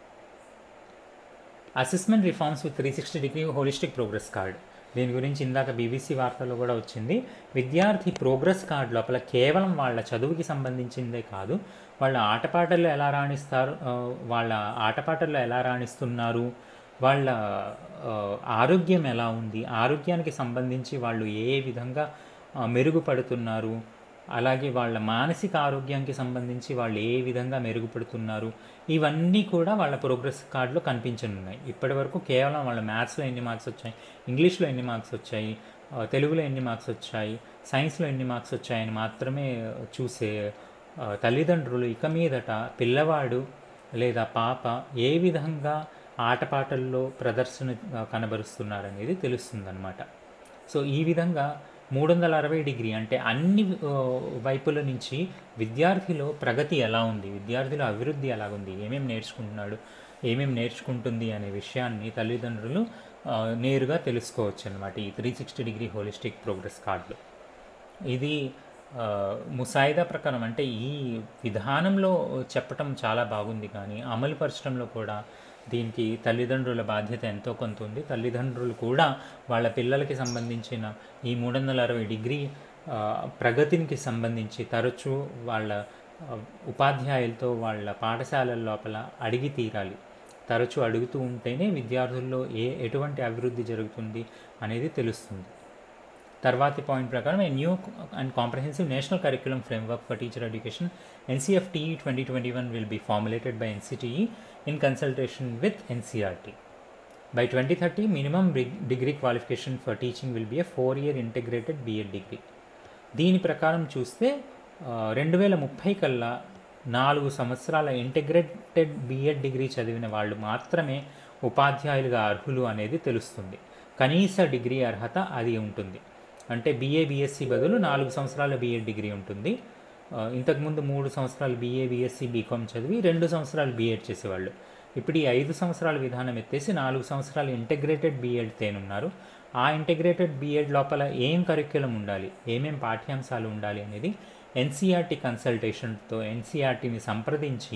assessment reforms with three sixty degree holistic progress card దీని గురించి ఇందాక బీబీసీ వార్తల్లో కూడా వచ్చింది విద్యార్థి ప్రోగ్రెస్ కార్డ్ లోపల కేవలం వాళ్ళ చదువుకి సంబంధించిందే కాదు వాళ్ళ ఆటపాటల్లో ఎలా రాణిస్తారు ఆ, వాళ్ళ ఆటపాటల్లో ఎలా రాణిస్తున్నారు వాళ్ళ ఆ, ఆరోగ్యం ఎలా ఉంది ఆరోగ్యానికి సంబంధించి వాళ్ళు ఏ విధంగా ఆ, మెరుగుపడుతున్నారు అలాగే వాళ్ళ మానసిక ఆరోగ్యానికి సంబంధించి వాళ్ళు ఏ విధంగా మెరుగుపడుతున్నారు ఇవన్నీ కూడా వాళ్ళ ప్రోగ్రెస్ కార్డులో కనిపించనున్నాయి ఇప్పటి వరకు కేవలం వాళ్ళ మ్యాథ్స్లో ఎన్ని మార్క్స్ వచ్చాయి ఇంగ్లీష్లో ఎన్ని మార్క్స్ వచ్చాయి ఆ, తెలుగులో ఎన్ని మార్క్స్ వచ్చాయి సైన్స్లో ఎన్ని మార్క్స్ వచ్చాయని మాత్రమే చూసే ఆ, తల్లిదండ్రులు ఇక మీదట పిల్లవాడు లేదా పాప ఏ విధంగా ఆటపాటల్లో ప్రదర్శన ఆ, కనబరుస్తున్నారనేది తెలుస్తుందన్నమాట సో ఈ విధంగా మూడు వందల అరవై డిగ్రీ అంటే అన్ని ఆ, వైపుల నుంచి విద్యార్థిలో ప్రగతి ఎలా ఉంది విద్యార్థిలో అభివృద్ధి ఎలా ఉంది ఏమేమి నేర్చుకుంటున్నాడు ఏమేమి నేర్చుకుంటుంది అనే విషయాన్ని తల్లిదండ్రులు ఆ, నేరుగా తెలుసుకోవచ్చు అనమాట ఈ three sixty degree holistic progress కార్డులో ఇది ఆ, ముసాయిదా ప్రకారం అంటే ఈ విధానంలో చెప్పటం చాలా బాగుంది కానీ అమలు పరచడంలో కూడా దీనికి తల్లిదండ్రుల బాధ్యత ఎంతో కొంత ఉంది తల్లిదండ్రులు కూడా వాళ్ళ పిల్లలకి సంబంధించిన ఈ మూడు వందల అరవై డిగ్రీ ఆ, ప్రగతికి సంబంధించి తరచూ వాళ్ళ ఆ, ఉపాధ్యాయులతో వాళ్ళ పాఠశాలల లోపల అడిగి తీరాలి తరచూ అడుగుతూ ఉంటేనే విద్యార్థుల్లో ఏ ఎటువంటి అభివృద్ధి జరుగుతుంది అనేది తెలుస్తుంది తర్వాతి పాయింట్ ప్రకారం a new and comprehensive national curriculum framework for teacher education NCFTE twenty twenty one will be formulated by NCTE in consultation with NCERT by twenty thirty minimum degree qualification for teaching will be a four year integrated B Ed degree దీని ప్రకారం చూస్తే రెండు వేల ముప్పై కల్లా నాలుగు సంవత్సరాల ఇంటిగ్రేటెడ్ బీఎడ్ డిగ్రీ చదివిన వాళ్ళు మాత్రమే ఉపాధ్యాయులుగా అర్హులు అనేది తెలుస్తుంది కనీస డిగ్రీ అర్హత అది ఉంటుంది అంటే బీఏ బీఎస్సీ బదులు నాలుగు సంవత్సరాల బీఎడ్ డిగ్రీ ఉంటుంది ఆ, ఇంతకుముందు మూడు సంవత్సరాలు బీఏ బీఎస్సీ బీకామ్ చదివి రెండు సంవత్సరాలు బీఎడ్ చేసేవాళ్ళు ఇప్పుడు ఈ ఐదు సంవత్సరాల విధానం ఎత్తేసి నాలుగు సంవత్సరాలు ఇంటగ్రేటెడ్ బీఎడ్ తేనున్నారు ఆ ఇంటగ్రేటెడ్ బీఎడ్ లోపల ఏం కరిక్యులం ఉండాలి ఏమేం పాఠ్యాంశాలు ఉండాలి అనేది ఎన్సీఆర్టీ కన్సల్టేషన్తో ఎన్సీఆర్టీని సంప్రదించి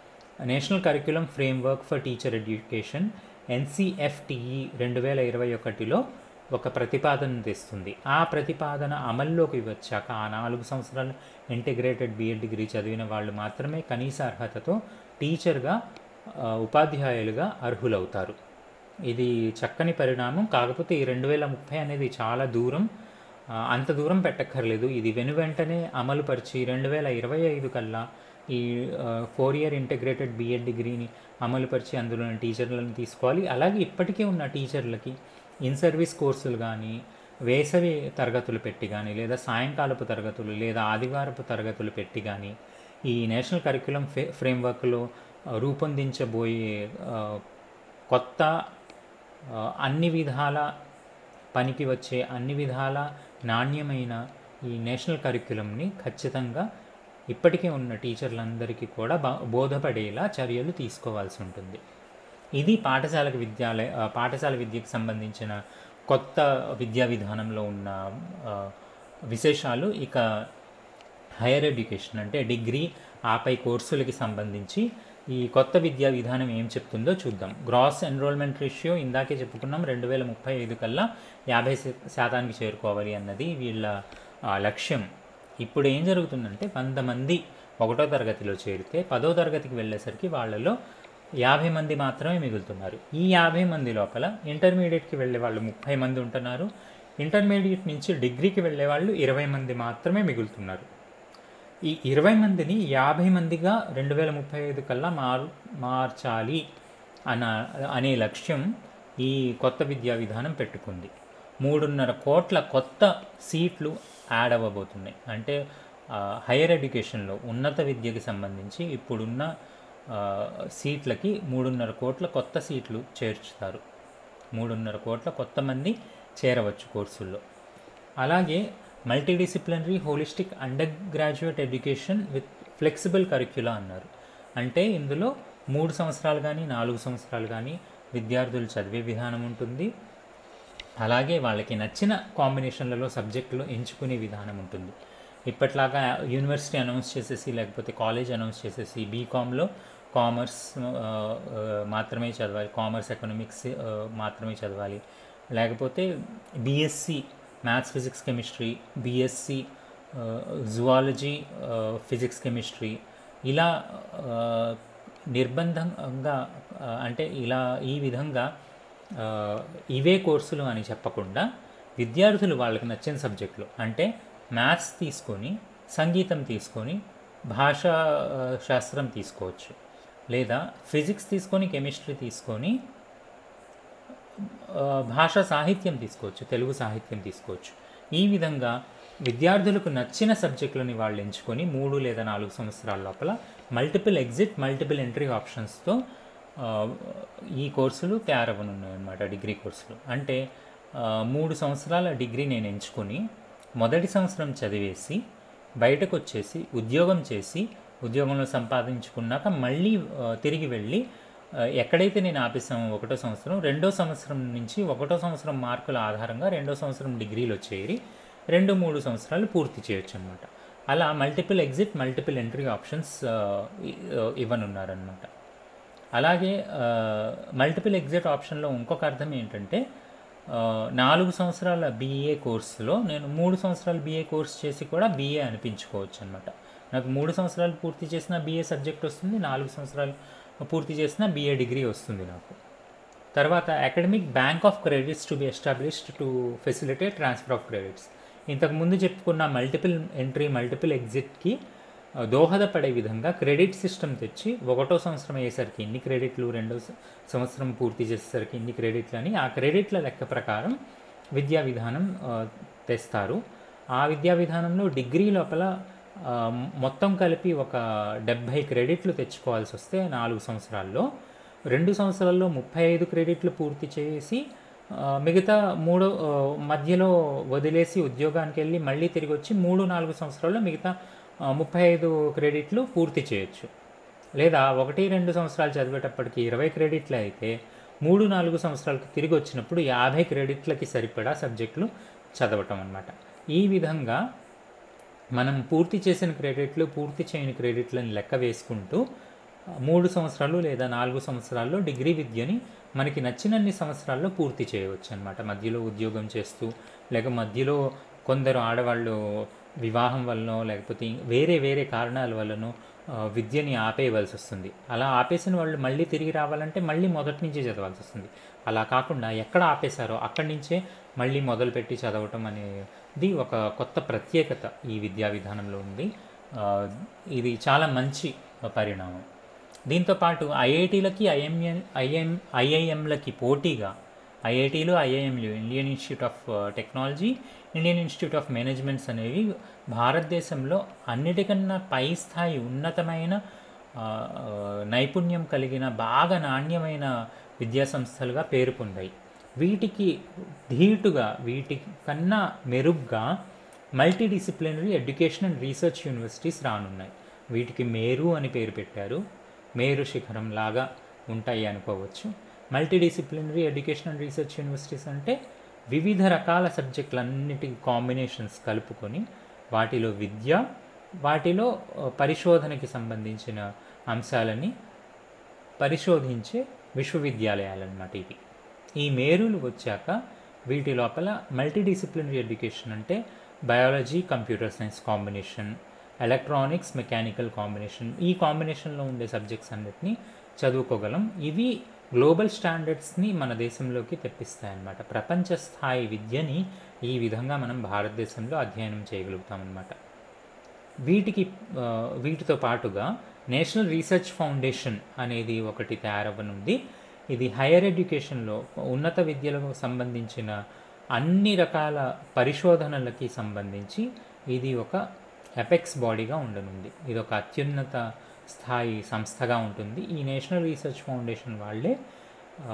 national curriculum framework for teacher education NCFTE రెండు వేల ఇరవై ఒకటిలో ఒక ప్రతిపాదన తెస్తుంది ఆ ప్రతిపాదన అమల్లోకి వచ్చాక ఆ నాలుగు సంవత్సరాలు ఇంటిగ్రేటెడ్ బీఎడ్ డిగ్రీ చదివిన వాళ్ళు మాత్రమే కనీస అర్హతతో టీచర్గా ఆ, ఉపాధ్యాయులుగా అర్హులవుతారు ఇది చక్కని పరిణామం కాకపోతే ఈ రెండు వేల ముప్పై అనేది చాలా దూరం ఆ, అంత దూరం పెట్టక్కర్లేదు ఇది వెను వెంటనే అమలుపరిచి రెండు వేల ఇరవై ఐదు కల్లా ఈ ఫోర్ ఇయర్ ఇంటిగ్రేటెడ్ బీఎడ్ డిగ్రీని అమలుపరిచి అందులో టీచర్లను తీసుకోవాలి అలాగే ఇప్పటికే ఉన్న టీచర్లకి ఇన్ సర్వీస్ కోర్సులు కానీ వేసవి తరగతులు పెట్టి కానీ లేదా సాయంకాలపు తరగతులు లేదా ఆదివారపు తరగతులు పెట్టి కానీ ఈ నేషనల్ కరిక్యులం ఫే ఫ్రేమ్వర్క్లో రూపొందించబోయే ఆ, కొత్త ఆ, అన్ని విధాల పనికి వచ్చే అన్ని విధాల నాణ్యమైన ఈ నేషనల్ కరిక్యులంని ఖచ్చితంగా ఇప్పటికే ఉన్న టీచర్లందరికీ కూడా బా బోధపడేలా చర్యలు తీసుకోవాల్సి ఉంటుంది ఇది పాఠశాలకు విద్యాలయ ఆ, పాఠశాల విద్యకు సంబంధించిన కొత్త విద్యా విధానంలో ఉన్న ఆ, విశేషాలు ఇక హైయర్ ఎడ్యుకేషన్ అంటే డిగ్రీ ఆపై కోర్సులకి సంబంధించి ఈ కొత్త విద్యా విధానం ఏం చెప్తుందో చూద్దాం గ్రాస్ ఎన్రోల్మెంట్ రేషియో ఇందాకే చెప్పుకున్నాం రెండు వేల ముప్పై ఐదు కల్లా యాభై శా- శాతానికి చేరుకోవాలి అన్నది వీళ్ళ ఆ, లక్ష్యం ఇప్పుడు ఏం జరుగుతుందంటే వంద మంది ఒకటో తరగతిలో చేరితే పదో తరగతికి వెళ్ళేసరికి వాళ్ళలో యాభై మంది మాత్రమే మిగులుతున్నారు ఈ యాభై మంది లోపల ఇంటర్మీడియట్కి వెళ్ళే వాళ్ళు ముప్పై మంది ఉంటున్నారు ఇంటర్మీడియట్ నుంచి డిగ్రీకి వెళ్ళే వాళ్ళు ఇరవై మంది మాత్రమే మిగులుతున్నారు ఈ ఇరవై మందిని యాభై మందిగా రెండు వేల ముప్పై ఐదు కల్లా మారు మార్చాలి అన్న అనే లక్ష్యం ఈ కొత్త విద్యా విధానం పెట్టుకుంది మూడున్నర కోట్ల కొత్త సీట్లు యాడ్ అవ్వబోతున్నాయి అంటే ఆ, హైయర్ ఎడ్యుకేషన్లో ఉన్నత విద్యకి సంబంధించి ఇప్పుడున్న ఆ, సీట్లకి మూడున్నర కోట్ల కొత్త సీట్లు చేర్చుతారు మూడున్నర కోట్ల కొత్త మంది చేరవచ్చు కోర్సుల్లో అలాగే multidisciplinary holistic undergraduate education with flexible curricula అన్నారు అంటే ఇందులో మూడు సంవత్సరాలు కానీ నాలుగు సంవత్సరాలు కానీ విద్యార్థులు చదివే విధానం ఉంటుంది అలాగే వాళ్ళకి నచ్చిన కాంబినేషన్లలో సబ్జెక్టులు ఎంచుకునే విధానం ఉంటుంది ఇప్పట్లాగా యూనివర్సిటీ అనౌన్స్ చేసేసి లేకపోతే కాలేజ్ అనౌన్స్ చేసేసి బీకామ్లో కామర్స్ మాత్రమే చదవాలి కామర్స్ ఎకనామిక్స్ మాత్రమే చదవాలి లేకపోతే BSc maths physics chemistry BSc zoology physics chemistry ఇలా ఆ, నిర్బంధంగా ఆ, అంటే ఇలా ఈ విధంగా ఆ, ఇవే కోర్సులు అని చెప్పకుండా విద్యార్థులు వాళ్ళకి నచ్చిన సబ్జెక్టులు అంటే మ్యాథ్స్ తీసుకొని సంగీతం తీసుకొని భాషా ఆ, శాస్త్రం తీసుకోవచ్చు లేదా ఫిజిక్స్ తీసుకొని కెమిస్ట్రీ తీసుకొని ఆ, భాషా సాహిత్యం తీసుకోవచ్చు తెలుగు సాహిత్యం తీసుకోవచ్చు ఈ విధంగా విద్యార్థులకు నచ్చిన సబ్జెక్టులని వాళ్ళు ఎంచుకొని మూడు లేదా నాలుగు సంవత్సరాల లోపల మల్టిపుల్ ఎగ్జిట్ మల్టిపుల్ ఎంట్రీ ఆప్షన్స్తో ఆ, ఈ కోర్సులు తయారవనున్నాయి అన్నమాట డిగ్రీ కోర్సులు అంటే ఆ, మూడు సంవత్సరాల డిగ్రీ నేను ఎంచుకొని మొదటి సంవత్సరం చదివేసి బయటకు వచ్చేసి ఉద్యోగం చేసి ఉద్యోగంలో సంపాదించుకున్నాక మళ్ళీ ఆ, తిరిగి వెళ్ళి ఆ, ఎక్కడైతే నేను ఆపేసామో ఒకటో సంవత్సరం రెండో సంవత్సరం నుంచి ఒకటో సంవత్సరం మార్కుల ఆధారంగా రెండో సంవత్సరం డిగ్రీలో చేరి రెండు మూడు సంవత్సరాలు పూర్తి చేయొచ్చు అనమాట అలా multiple exit multiple entry options ఇవ్వనున్నారనమాట అలాగే మల్టిపుల్ ఎగ్జిట్ ఆప్షన్లో ఇంకొక అర్థం ఏంటంటే ఆ, నాలుగు సంవత్సరాల బీఏ కోర్సులో నేను మూడు సంవత్సరాలు బీఏ కోర్స్ చేసి కూడా బీఏ అనిపించుకోవచ్చు అనమాట నాకు మూడు సంవత్సరాలు పూర్తి చేసిన బీఏ సబ్జెక్ట్ వస్తుంది నాలుగు సంవత్సరాలు పూర్తి చేసిన బీఏ డిగ్రీ వస్తుంది నాకు తర్వాత academic bank of credits to be established to facilitate transfer of credits ఇంతకు ముందు చెప్పుకున్న మల్టిపుల్ ఎంట్రీ మల్టిపుల్ ఎగ్జిట్కి ఆ, దోహదపడే విధంగా క్రెడిట్ సిస్టమ్ తెచ్చి ఒకటో సంవత్సరం అయ్యేసరికి ఇన్ని క్రెడిట్లు రెండో స- సంవత్సరం పూర్తి చేసేసరికి ఇన్ని క్రెడిట్లు అని ఆ క్రెడిట్ల లెక్క ప్రకారం విద్యా విధానం ఆ, తెస్తారు ఆ విద్యా విధానంలో డిగ్రీ లోపల ఆ, మొత్తం కలిపి ఒక డెబ్భై క్రెడిట్లు తెచ్చుకోవాల్సి వస్తే నాలుగు సంవత్సరాల్లో రెండు సంవత్సరాల్లో ముప్పై ఐదు క్రెడిట్లు పూర్తి చేసి ఆ, మిగతా మూడు ఆ, మధ్యలో వదిలేసి ఉద్యోగానికి వెళ్ళి మళ్ళీ తిరిగి వచ్చి మూడు నాలుగు సంవత్సరాల్లో మిగతా ఆ, ముప్పై ఐదు క్రెడిట్లు పూర్తి చేయొచ్చు లేదా ఒకటి రెండు సంవత్సరాలు చదివేటప్పటికి ఇరవై క్రెడిట్లు అయితే మూడు నాలుగు సంవత్సరాలకు తిరిగి వచ్చినప్పుడు యాభై క్రెడిట్లకి సరిపడా సబ్జెక్టులు చదవటం అన్నమాట ఈ విధంగా మనం పూర్తి చేసిన క్రెడిట్లు పూర్తి చేయని క్రెడిట్లను లెక్క వేసుకుంటూ ఆ, మూడు సంవత్సరాలు లేదా నాలుగు సంవత్సరాల్లో డిగ్రీ విద్యని మనకి నచ్చినన్ని సంవత్సరాల్లో పూర్తి చేయవచ్చు అనమాట మధ్యలో ఉద్యోగం చేస్తూ లేక మధ్యలో కొందరు ఆడవాళ్ళు వివాహం వల్లనో లేకపోతే ఇం- వేరే వేరే కారణాల వల్లనో ఆ, విద్యని ఆపేయవలసి వస్తుంది అలా ఆపేసిన వాళ్ళు మళ్ళీ తిరిగి రావాలంటే మళ్ళీ మొదటి నుంచి చదవాల్సి వస్తుంది అలా కాకుండా ఎక్కడ ఆపేశారో అక్కడి నుంచే మళ్ళీ మొదలుపెట్టి చదవటం అనేది ఒక కొత్త ప్రత్యేకత ఈ విద్యా విధానంలో ఉంది ఆ, ఇది చాలా మంచి పరిణామం దీంతోపాటు ఐఐటీలకి ఐఎంఎన్ ఐఎం ఐఐఎంలకి పోటీగా ఐఐటీలు ఐఐఎంలు Indian institute of technology Indian institute of managements అనేవి భారతదేశంలో అన్నిటికన్నా పై స్థాయి ఉన్నతమైన ఆ, ఆ, నైపుణ్యం కలిగిన బాగా నాణ్యమైన విద్యా సంస్థలుగా పేరు పొందాయి వీటికి ధీటుగా వీటి కన్నా మెరుగ్గా multidisciplinary education and research universities రానున్నాయి వీటికి మేరు అని పేరు పెట్టారు మేరు శిఖరం లాగా ఉంటాయి అనుకోవచ్చు multidisciplinary education and research universities అంటే వివిధ రకాల సబ్జెక్టులన్నిటి కాంబినేషన్స్ కలుపుకొని వాటిలో విద్య వాటిలో ఆ, పరిశోధనకి సంబంధించిన అంశాలని పరిశోధించే విశ్వవిద్యాలయాలు అన్నమాట ఇవి ఈ మేరులు వచ్చాక వీటి లోపల మల్టీ డిసిప్లినరీ ఎడ్యుకేషన్ అంటే biology computer science combination electronics mechanical combination ఈ కాంబినేషన్లో ఉండే సబ్జెక్ట్స్ అన్నిటినీ చదువుకోగలం ఇవి గ్లోబల్ స్టాండర్డ్స్ని మన దేశంలోకి తెప్పిస్తాయన్నమాట ప్రపంచ స్థాయి విద్యని ఈ విధంగా మనం భారతదేశంలో అధ్యయనం చేయగలుగుతాం అన్నమాట వీటికి ఆ, వీటితో పాటుగా నేషనల్ రీసెర్చ్ ఫౌండేషన్ అనేది ఒకటి తయారవ్వనుంది ఇది హైయర్ ఎడ్యుకేషన్లో ఉన్నత విద్యలకు సంబంధించిన అన్ని రకాల పరిశోధనలకి సంబంధించి ఇది ఒక ఎపెక్స్ బాడీగా ఉండనుంది ఇది ఒక అత్యున్నత స్థాయి సంస్థగా ఉంటుంది ఈ నేషనల్ రీసెర్చ్ ఫౌండేషన్ వాళ్ళే ఆ,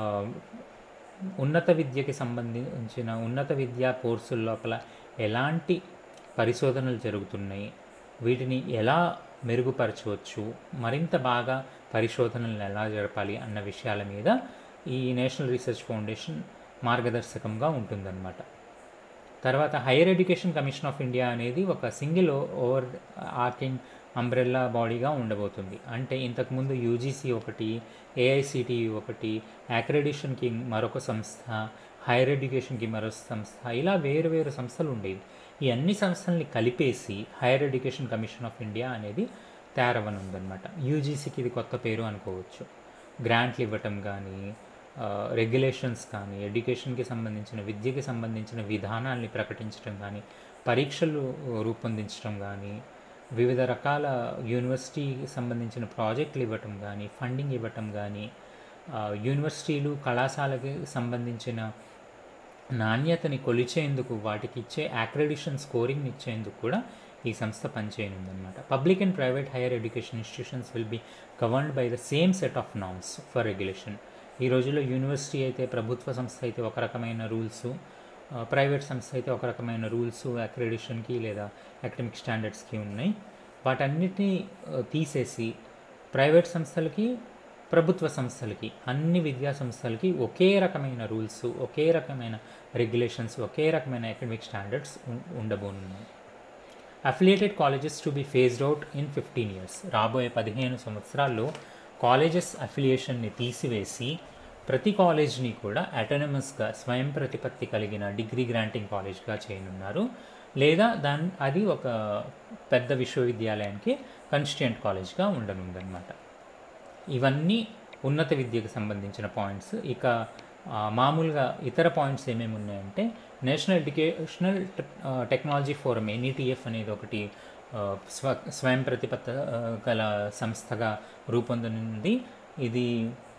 ఉన్నత విద్యకి సంబంధించిన ఉన్నత విద్యా కోర్సుల లోపల ఎలాంటి పరిశోధనలు జరుగుతున్నాయి వీటిని ఎలా మెరుగుపరచవచ్చు మరింత బాగా పరిశోధనలను ఎలా జరపాలి అన్న విషయాల మీద ఈ నేషనల్ రీసెర్చ్ ఫౌండేషన్ మార్గదర్శకంగా ఉంటుందన్నమాట తర్వాత higher education commission of India అనేది ఒక సింగిల్ ఓవర్ ఆర్కింగ్ అంబ్రెల్లా బాడీగా ఉండబోతుంది అంటే ఇంతకుముందు యూజీసీ ఒకటి ఏఐసిటిఈ ఒకటి అక్రెడిషన్కి మరొక సంస్థ హైయర్ ఎడ్యుకేషన్కి మరో సంస్థ ఇలా వేరు వేరు సంస్థలు ఉండేవి ఈ అన్ని సంస్థల్ని కలిపేసి higher education commission of India అనేది తయారవనుందనమాట యూజీసీకి ఇది కొత్త పేరు అనుకోవచ్చు గ్రాంట్లు ఇవ్వటం కానీ రెగ్యులేషన్స్ కానీ ఎడ్యుకేషన్కి సంబంధించిన విద్యకి సంబంధించిన విధానాల్ని ప్రకటించడం కానీ పరీక్షలు రూపొందించడం కానీ వివిధ రకాల యూనివర్సిటీకి సంబంధించిన ప్రాజెక్టులు ఇవ్వటం కానీ ఫండింగ్ ఇవ్వటం కానీ ఆ, యూనివర్సిటీలు కళాశాలకి సంబంధించిన నాణ్యతని కొలిచేందుకు వాటికి ఇచ్చే అక్రెడిషన్ స్కోరింగ్ ఇచ్చేందుకు కూడా ఈ సంస్థ పనిచేయనుందన్నమాట public and private higher education institutions will be governed by the same set of norms for regulation ఈ రోజుల్లో యూనివర్సిటీ అయితే ప్రభుత్వ సంస్థ అయితే ఒక రకమైన రూల్స్ ప్రైవేట్ సంస్థ అయితే ఒక రకమైన రూల్స్ అక్రెడిషన్కి లేదా అకాడమిక్ స్టాండర్డ్స్కి ఉన్నాయి వాటన్నిటిని ఆ, తీసేసి ప్రైవేట్ సంస్థలకి ప్రభుత్వ సంస్థలకి అన్ని విద్యా సంస్థలకి ఒకే రకమైన రూల్స్ ఒకే రకమైన రెగ్యులేషన్స్ ఒకే రకమైన అకాడమిక్ స్టాండర్డ్స్ ఉండబోనున్నాయి affiliated colleges to be phased out in fifteen years రాబోయే పదిహేను సంవత్సరాల్లో కాలేజెస్ అఫిలియేషన్ని తీసివేసి ప్రతి కాలేజ్ని కూడా అటానమస్గా స్వయం ప్రతిపత్తి కలిగిన డిగ్రీ గ్రాంటింగ్ కాలేజ్గా చేయనున్నారు లేదా దాని అది ఒక పెద్ద విశ్వవిద్యాలయానికి కన్స్టిట్యూంట్ కాలేజ్గా ఉండనుందన్నమాట ఇవన్నీ ఉన్నత విద్యకు సంబంధించిన పాయింట్స్ ఇక ఆ, మామూలుగా ఇతర పాయింట్స్ ఏమేమి ఉన్నాయంటే national educational technology forum NETF అనేది ఒకటి ఆ, స్వ స్వయం ప్రతిపత్త ఆ, గల సంస్థగా రూపొందనుంది ఇది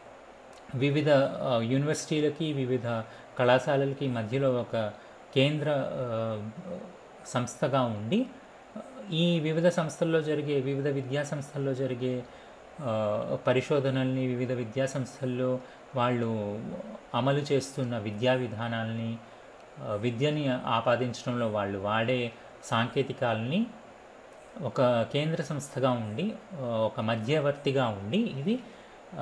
వివిధ ఆ, యూనివర్సిటీలకి వివిధ కళాశాలలకి మధ్యలో ఒక కేంద్ర ఆ, సంస్థగా ఉండి ఈ వివిధ సంస్థల్లో జరిగే వివిధ విద్యా సంస్థల్లో జరిగే ఆ, పరిశోధనల్ని వివిధ విద్యా సంస్థల్లో వాళ్ళు అమలు చేస్తున్న విద్యా విధానాల్ని ఆ, విద్యని ఆపాదించడంలో వాళ్ళు వాడే సాంకేతికాలని ఒక కేంద్ర సంస్థగా ఉండి ఆ, ఒక మధ్యవర్తిగా ఉండి ఇది ఆ,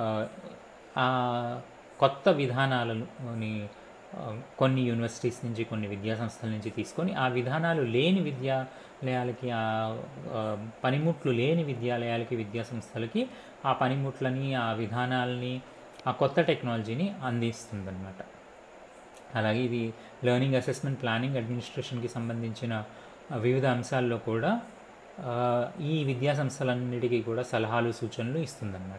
ఆ కొత్త విధానాలని ఆ, కొన్ని యూనివర్సిటీస్ నుంచి కొన్ని విద్యా సంస్థల నుంచి తీసుకొని ఆ విధానాలు లేని విద్యాలయాలకి ఆ ఆ, పనిముట్లు లేని విద్యాలయాలకి విద్యా సంస్థలకి ఆ పనిముట్లని ఆ విధానాలని ఆ కొత్త టెక్నాలజీని అందిస్తుందన్నమాట అలాగే ఇది లెర్నింగ్ అసెస్మెంట్ ప్లానింగ్ అడ్మినిస్ట్రేషన్కి సంబంధించిన ఆ, వివిధ అంశాల్లో కూడా ఆ, ఈ విద్యా సంస్థలన్నిటికీ కూడా సలహాలు సూచనలు ఇస్తుందన్నమాట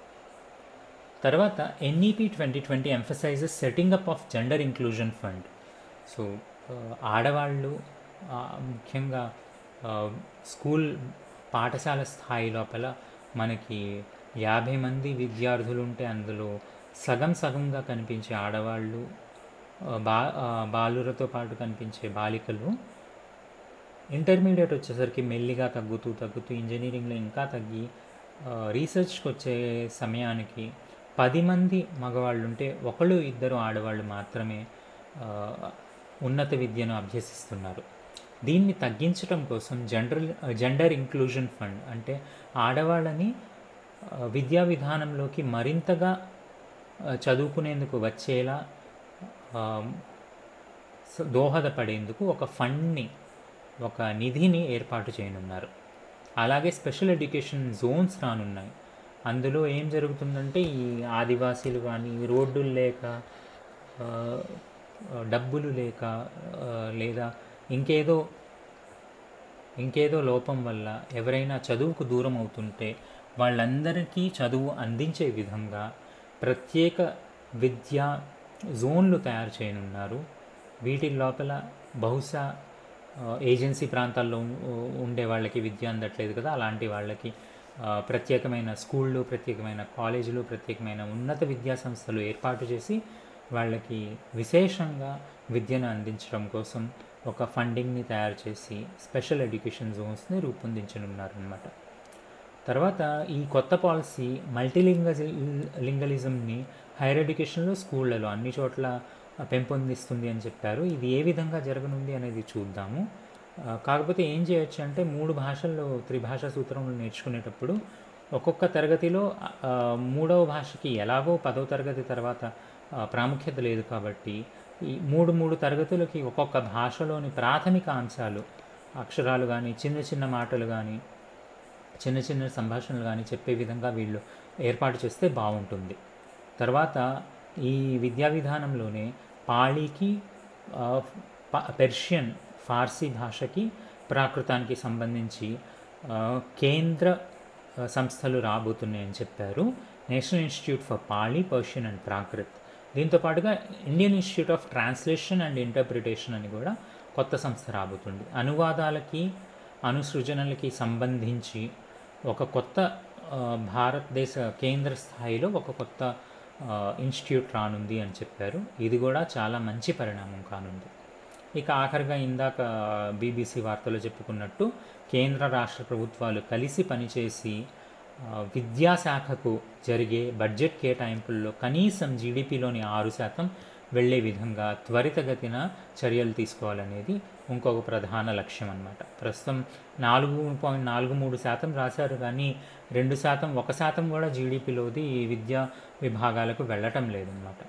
తర్వాత NEP twenty twenty emphasizes setting up of gender inclusion fund so ఆడవాళ్ళు ఆ, ముఖ్యంగా ఆ, స్కూల్ పాఠశాల స్థాయి లోపల మనకి యాభై మంది విద్యార్థులు ఉంటే అందులో సగం సగంగా కనిపించే ఆడవాళ్ళు ఆ, బా ఆ, బాలురతో పాటు కనిపించే బాలికలు ఇంటర్మీడియట్ వచ్చేసరికి మెల్లిగా తగ్గుతూ తగ్గుతూ ఇంజనీరింగ్లో ఇంకా తగ్గి ఆ, రీసెర్చ్కి వచ్చే సమయానికి పది మంది మగవాళ్ళు ఉంటే ఒకళ్ళు ఇద్దరు ఆడవాళ్ళు మాత్రమే ఆ, ఉన్నత విద్యను అభ్యసిస్తున్నారు దీన్ని తగ్గించడం కోసం జెండర్ జెండర్ ఇంక్లూజన్ ఫండ్ అంటే ఆడవాళ్ళని ఆ, విద్యా విధానంలోకి మరింతగా ఆ, చదువుకునేందుకు వచ్చేలా ఆ, స- దోహదపడేందుకు ఒక ఫండ్ని ఒక నిధిని ఏర్పాటు చేయనున్నారు అలాగే స్పెషల్ ఎడ్యుకేషన్ జోన్స్ రానున్నాయి అందులో ఏం జరుగుతుందంటే ఈ ఆదివాసీలు కానీ రోడ్డులు లేక ఆ, డబ్బులు లేక ఆ, లేదా ఇంకేదో ఇంకేదో లోపం వల్ల ఎవరైనా చదువుకు దూరం అవుతుంటే వాళ్ళందరికీ చదువు అందించే విధంగా ప్రత్యేక విద్యా జోన్లు తయారు చేయనున్నారు వీటి లోపల బహుశా ఆ, ఏజెన్సీ ప్రాంతాల్లో ఉ- ఉండే వాళ్ళకి విద్య అందట్లేదు కదా అలాంటి వాళ్ళకి ఆ, ప్రత్యేకమైన స్కూళ్ళు ప్రత్యేకమైన కాలేజీలు ప్రత్యేకమైన ఉన్నత విద్యా సంస్థలు ఏర్పాటు చేసి వాళ్ళకి విశేషంగా విద్యను అందించడం కోసం ఒక ఫండింగ్ని తయారు చేసి స్పెషల్ ఎడ్యుకేషన్ జోన్స్ని రూపొందించనున్నారనమాట తర్వాత ఈ కొత్త పాలసీ మల్టీలింగ లింగలిజంని హైయర్ ఎడ్యుకేషన్లో స్కూళ్ళలో అన్ని చోట్ల పెంపొందిస్తుంది అని చెప్పారు ఇది ఏ విధంగా జరగనుంది అనేది చూద్దాము ఆ, కాకపోతే ఏం చేయొచ్చు అంటే మూడు భాషల్లో త్రిభాషా సూత్రములు నేర్చుకునేటప్పుడు ఒక్కొక్క తరగతిలో ఆ, మూడవ భాషకి ఎలాగో పదవ తరగతి తర్వాత ఆ, ప్రాముఖ్యత లేదు కాబట్టి ఈ మూడు మూడు తరగతులకి ఒక్కొక్క భాషలోని ప్రాథమిక అంశాలు అక్షరాలు కానీ చిన్న చిన్న మాటలు కానీ చిన్న చిన్న సంభాషణలు కానీ చెప్పే విధంగా వీళ్ళు ఏర్పాటు చేస్తే బాగుంటుంది తర్వాత ఈ విద్యా విధానంలోనే పాళీకి ఆ, ప- పెర్షియన్ ఫార్సీ భాషకి ప్రాకృతానికి సంబంధించి ఆ, కేంద్ర ఆ, సంస్థలు రాబోతున్నాయని చెప్పారు national institute for Pali Persian and Prakrit దీంతో పాటుగా Indian institute of translation and interpretation అని కూడా కొత్త సంస్థ రాబోతుంది అనువాదాలకి అనుసృజనలకి సంబంధించి ఒక కొత్త ఆ, భారతదేశ కేంద్ర స్థాయిలో ఒక కొత్త ఆ, ఇన్స్టిట్యూట్ రానుంది అని చెప్పారు ఇది కూడా చాలా మంచి పరిణామం కానుంది ఇక ఆఖరిగా ఇందాక బీబీసీ వార్తలో చెప్పుకున్నట్టు కేంద్ర రాష్ట్ర ప్రభుత్వాలు కలిసి పనిచేసి ఆ, విద్యాశాఖకు జరిగే బడ్జెట్ కేటాయింపుల్లో కనీసం జీడిపిలోని ఆరు శాతం వెళ్ళే విధంగా త్వరితగతిన చర్యలు తీసుకోవాలనేది ఇంకొక ప్రధాన లక్ష్యం అన్నమాట ప్రస్తుతం నాలుగు పాయింట్ నాలుగు మూడు శాతం రాశారు కానీ రెండు శాతం ఒక శాతం కూడా జీడిపిలోది ఈ విద్యా విభాగాలకు వెళ్ళటం లేదన్నమాట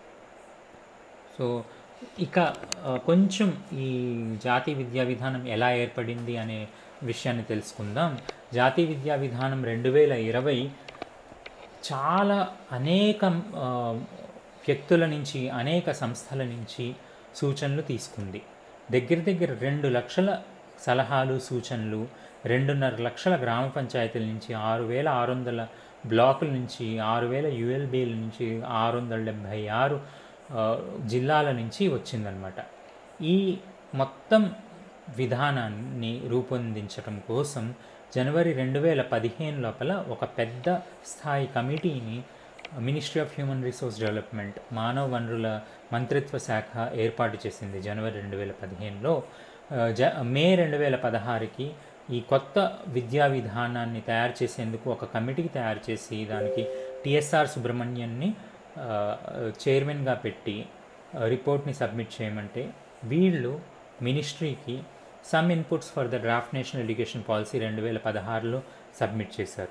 సో ఇక ఆ, కొంచెం ఈ జాతీయ విద్యా విధానం ఎలా ఏర్పడింది అనే విషయాన్ని తెలుసుకుందాం జాతీయ విద్యా విధానం రెండు వేల ఇరవై చాలా అనేక ఆ, వ్యక్తుల నుంచి అనేక సంస్థల నుంచి సూచనలు తీసుకుంది దగ్గర దగ్గర రెండు లక్షల సలహాలు సూచనలు రెండున్నర లక్షల గ్రామ పంచాయతీల నుంచి ఆరు వేల ఆరు వందల బ్లాకుల నుంచి ఆరు వేల యుఎల్బీల నుంచి ఆరు వందల డెబ్భై ఆరు ఆ, జిల్లాల నుంచి వచ్చిందనమాట ఈ మొత్తం విధానాన్ని రూపొందించడం కోసం జనవరి రెండు వేల పదిహేను లోపల ఒక పెద్ద స్థాయి కమిటీని ministry of human resource development మానవ వనరుల మంత్రిత్వ శాఖ ఏర్పాటు చేసింది జనవరి రెండు వేల పదిహేనులో జ మే రెండు వేల పదహారుకి ఈ కొత్త విద్యా విధానాన్ని తయారు చేసేందుకు ఒక కమిటీకి తయారు చేసి దానికి టిఎస్ఆర్ సుబ్రహ్మణ్యన్ని ఆ, చైర్మన్గా పెట్టి ఆ, రిపోర్ట్ని సబ్మిట్ చేయమంటే వీళ్ళు మినిస్ట్రీకి some inputs for the draft national education policy రెండు వేల పదహారులో సబ్మిట్ చేశారు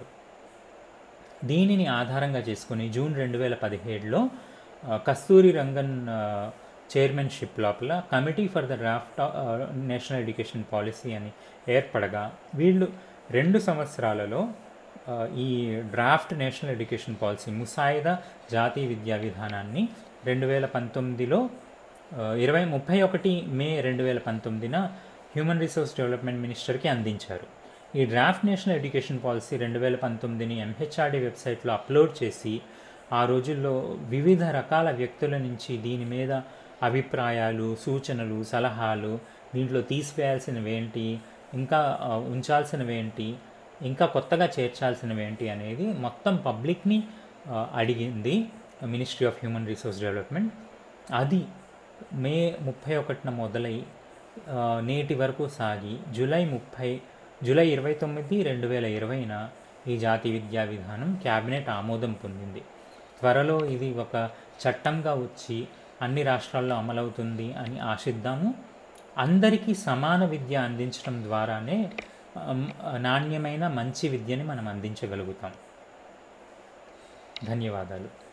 దీనిని ఆధారంగా చేసుకుని జూన్ రెండు వేల పదిహేడులో కస్తూరి రంగన్ ఆ, చైర్మన్షిప్ లోపల కమిటీ ఫర్ ద డ్రాఫ్ట్ ఆ, నేషనల్ ఎడ్యుకేషన్ పాలసీ అని ఏర్పడగా వీళ్ళు రెండు సంవత్సరాలలో ఆ, ఈ డ్రాఫ్ట్ నేషనల్ ఎడ్యుకేషన్ పాలసీ ముసాయిదా జాతీయ విద్యా విధానాన్ని రెండు వేల పంతొమ్మిదిలో ఆ, ఇరవై ముప్పై ఒకటి మే రెండు వేల పంతొమ్మిదిన హ్యూమన్ రిసోర్స్ డెవలప్మెంట్ మినిస్టర్కి అందించారు ఈ డ్రాఫ్ట్ నేషనల్ ఎడ్యుకేషన్ పాలసీ రెండు వేల పంతొమ్మిదిని ఎంహెచ్ఆర్డి వెబ్సైట్లో అప్లోడ్ చేసి ఆ రోజుల్లో వివిధ రకాల వ్యక్తుల నుంచి దీని మీద అభిప్రాయాలు సూచనలు సలహాలు దీంట్లో తీసివేయాల్సినవి ఏంటి ఇంకా ఆ, ఉంచాల్సినవి ఏంటి ఇంకా కొత్తగా చేర్చాల్సినవి ఏంటి అనేది మొత్తం పబ్లిక్ని ఆ, అడిగింది ministry of human resource development అది మే ముప్పై ఒకటిన మొదలై ఆ, నేటి వరకు సాగి జూలై ముప్పై జూలై ఇరవై తొమ్మిది రెండు వేల ఇరవైన ఈ జాతీయ విద్యా విధానం క్యాబినెట్ ఆమోదం పొందింది త్వరలో ఇది ఒక చట్టంగా వచ్చి అన్ని రాష్ట్రాల్లో అమలవుతుంది అని ఆశిద్దాము అందరికీ సమాన విద్య అందించడం ద్వారానే అమ్, నాణ్యమైన మంచి విద్యని మనం అందించగలుగుతాం ధన్యవాదాలు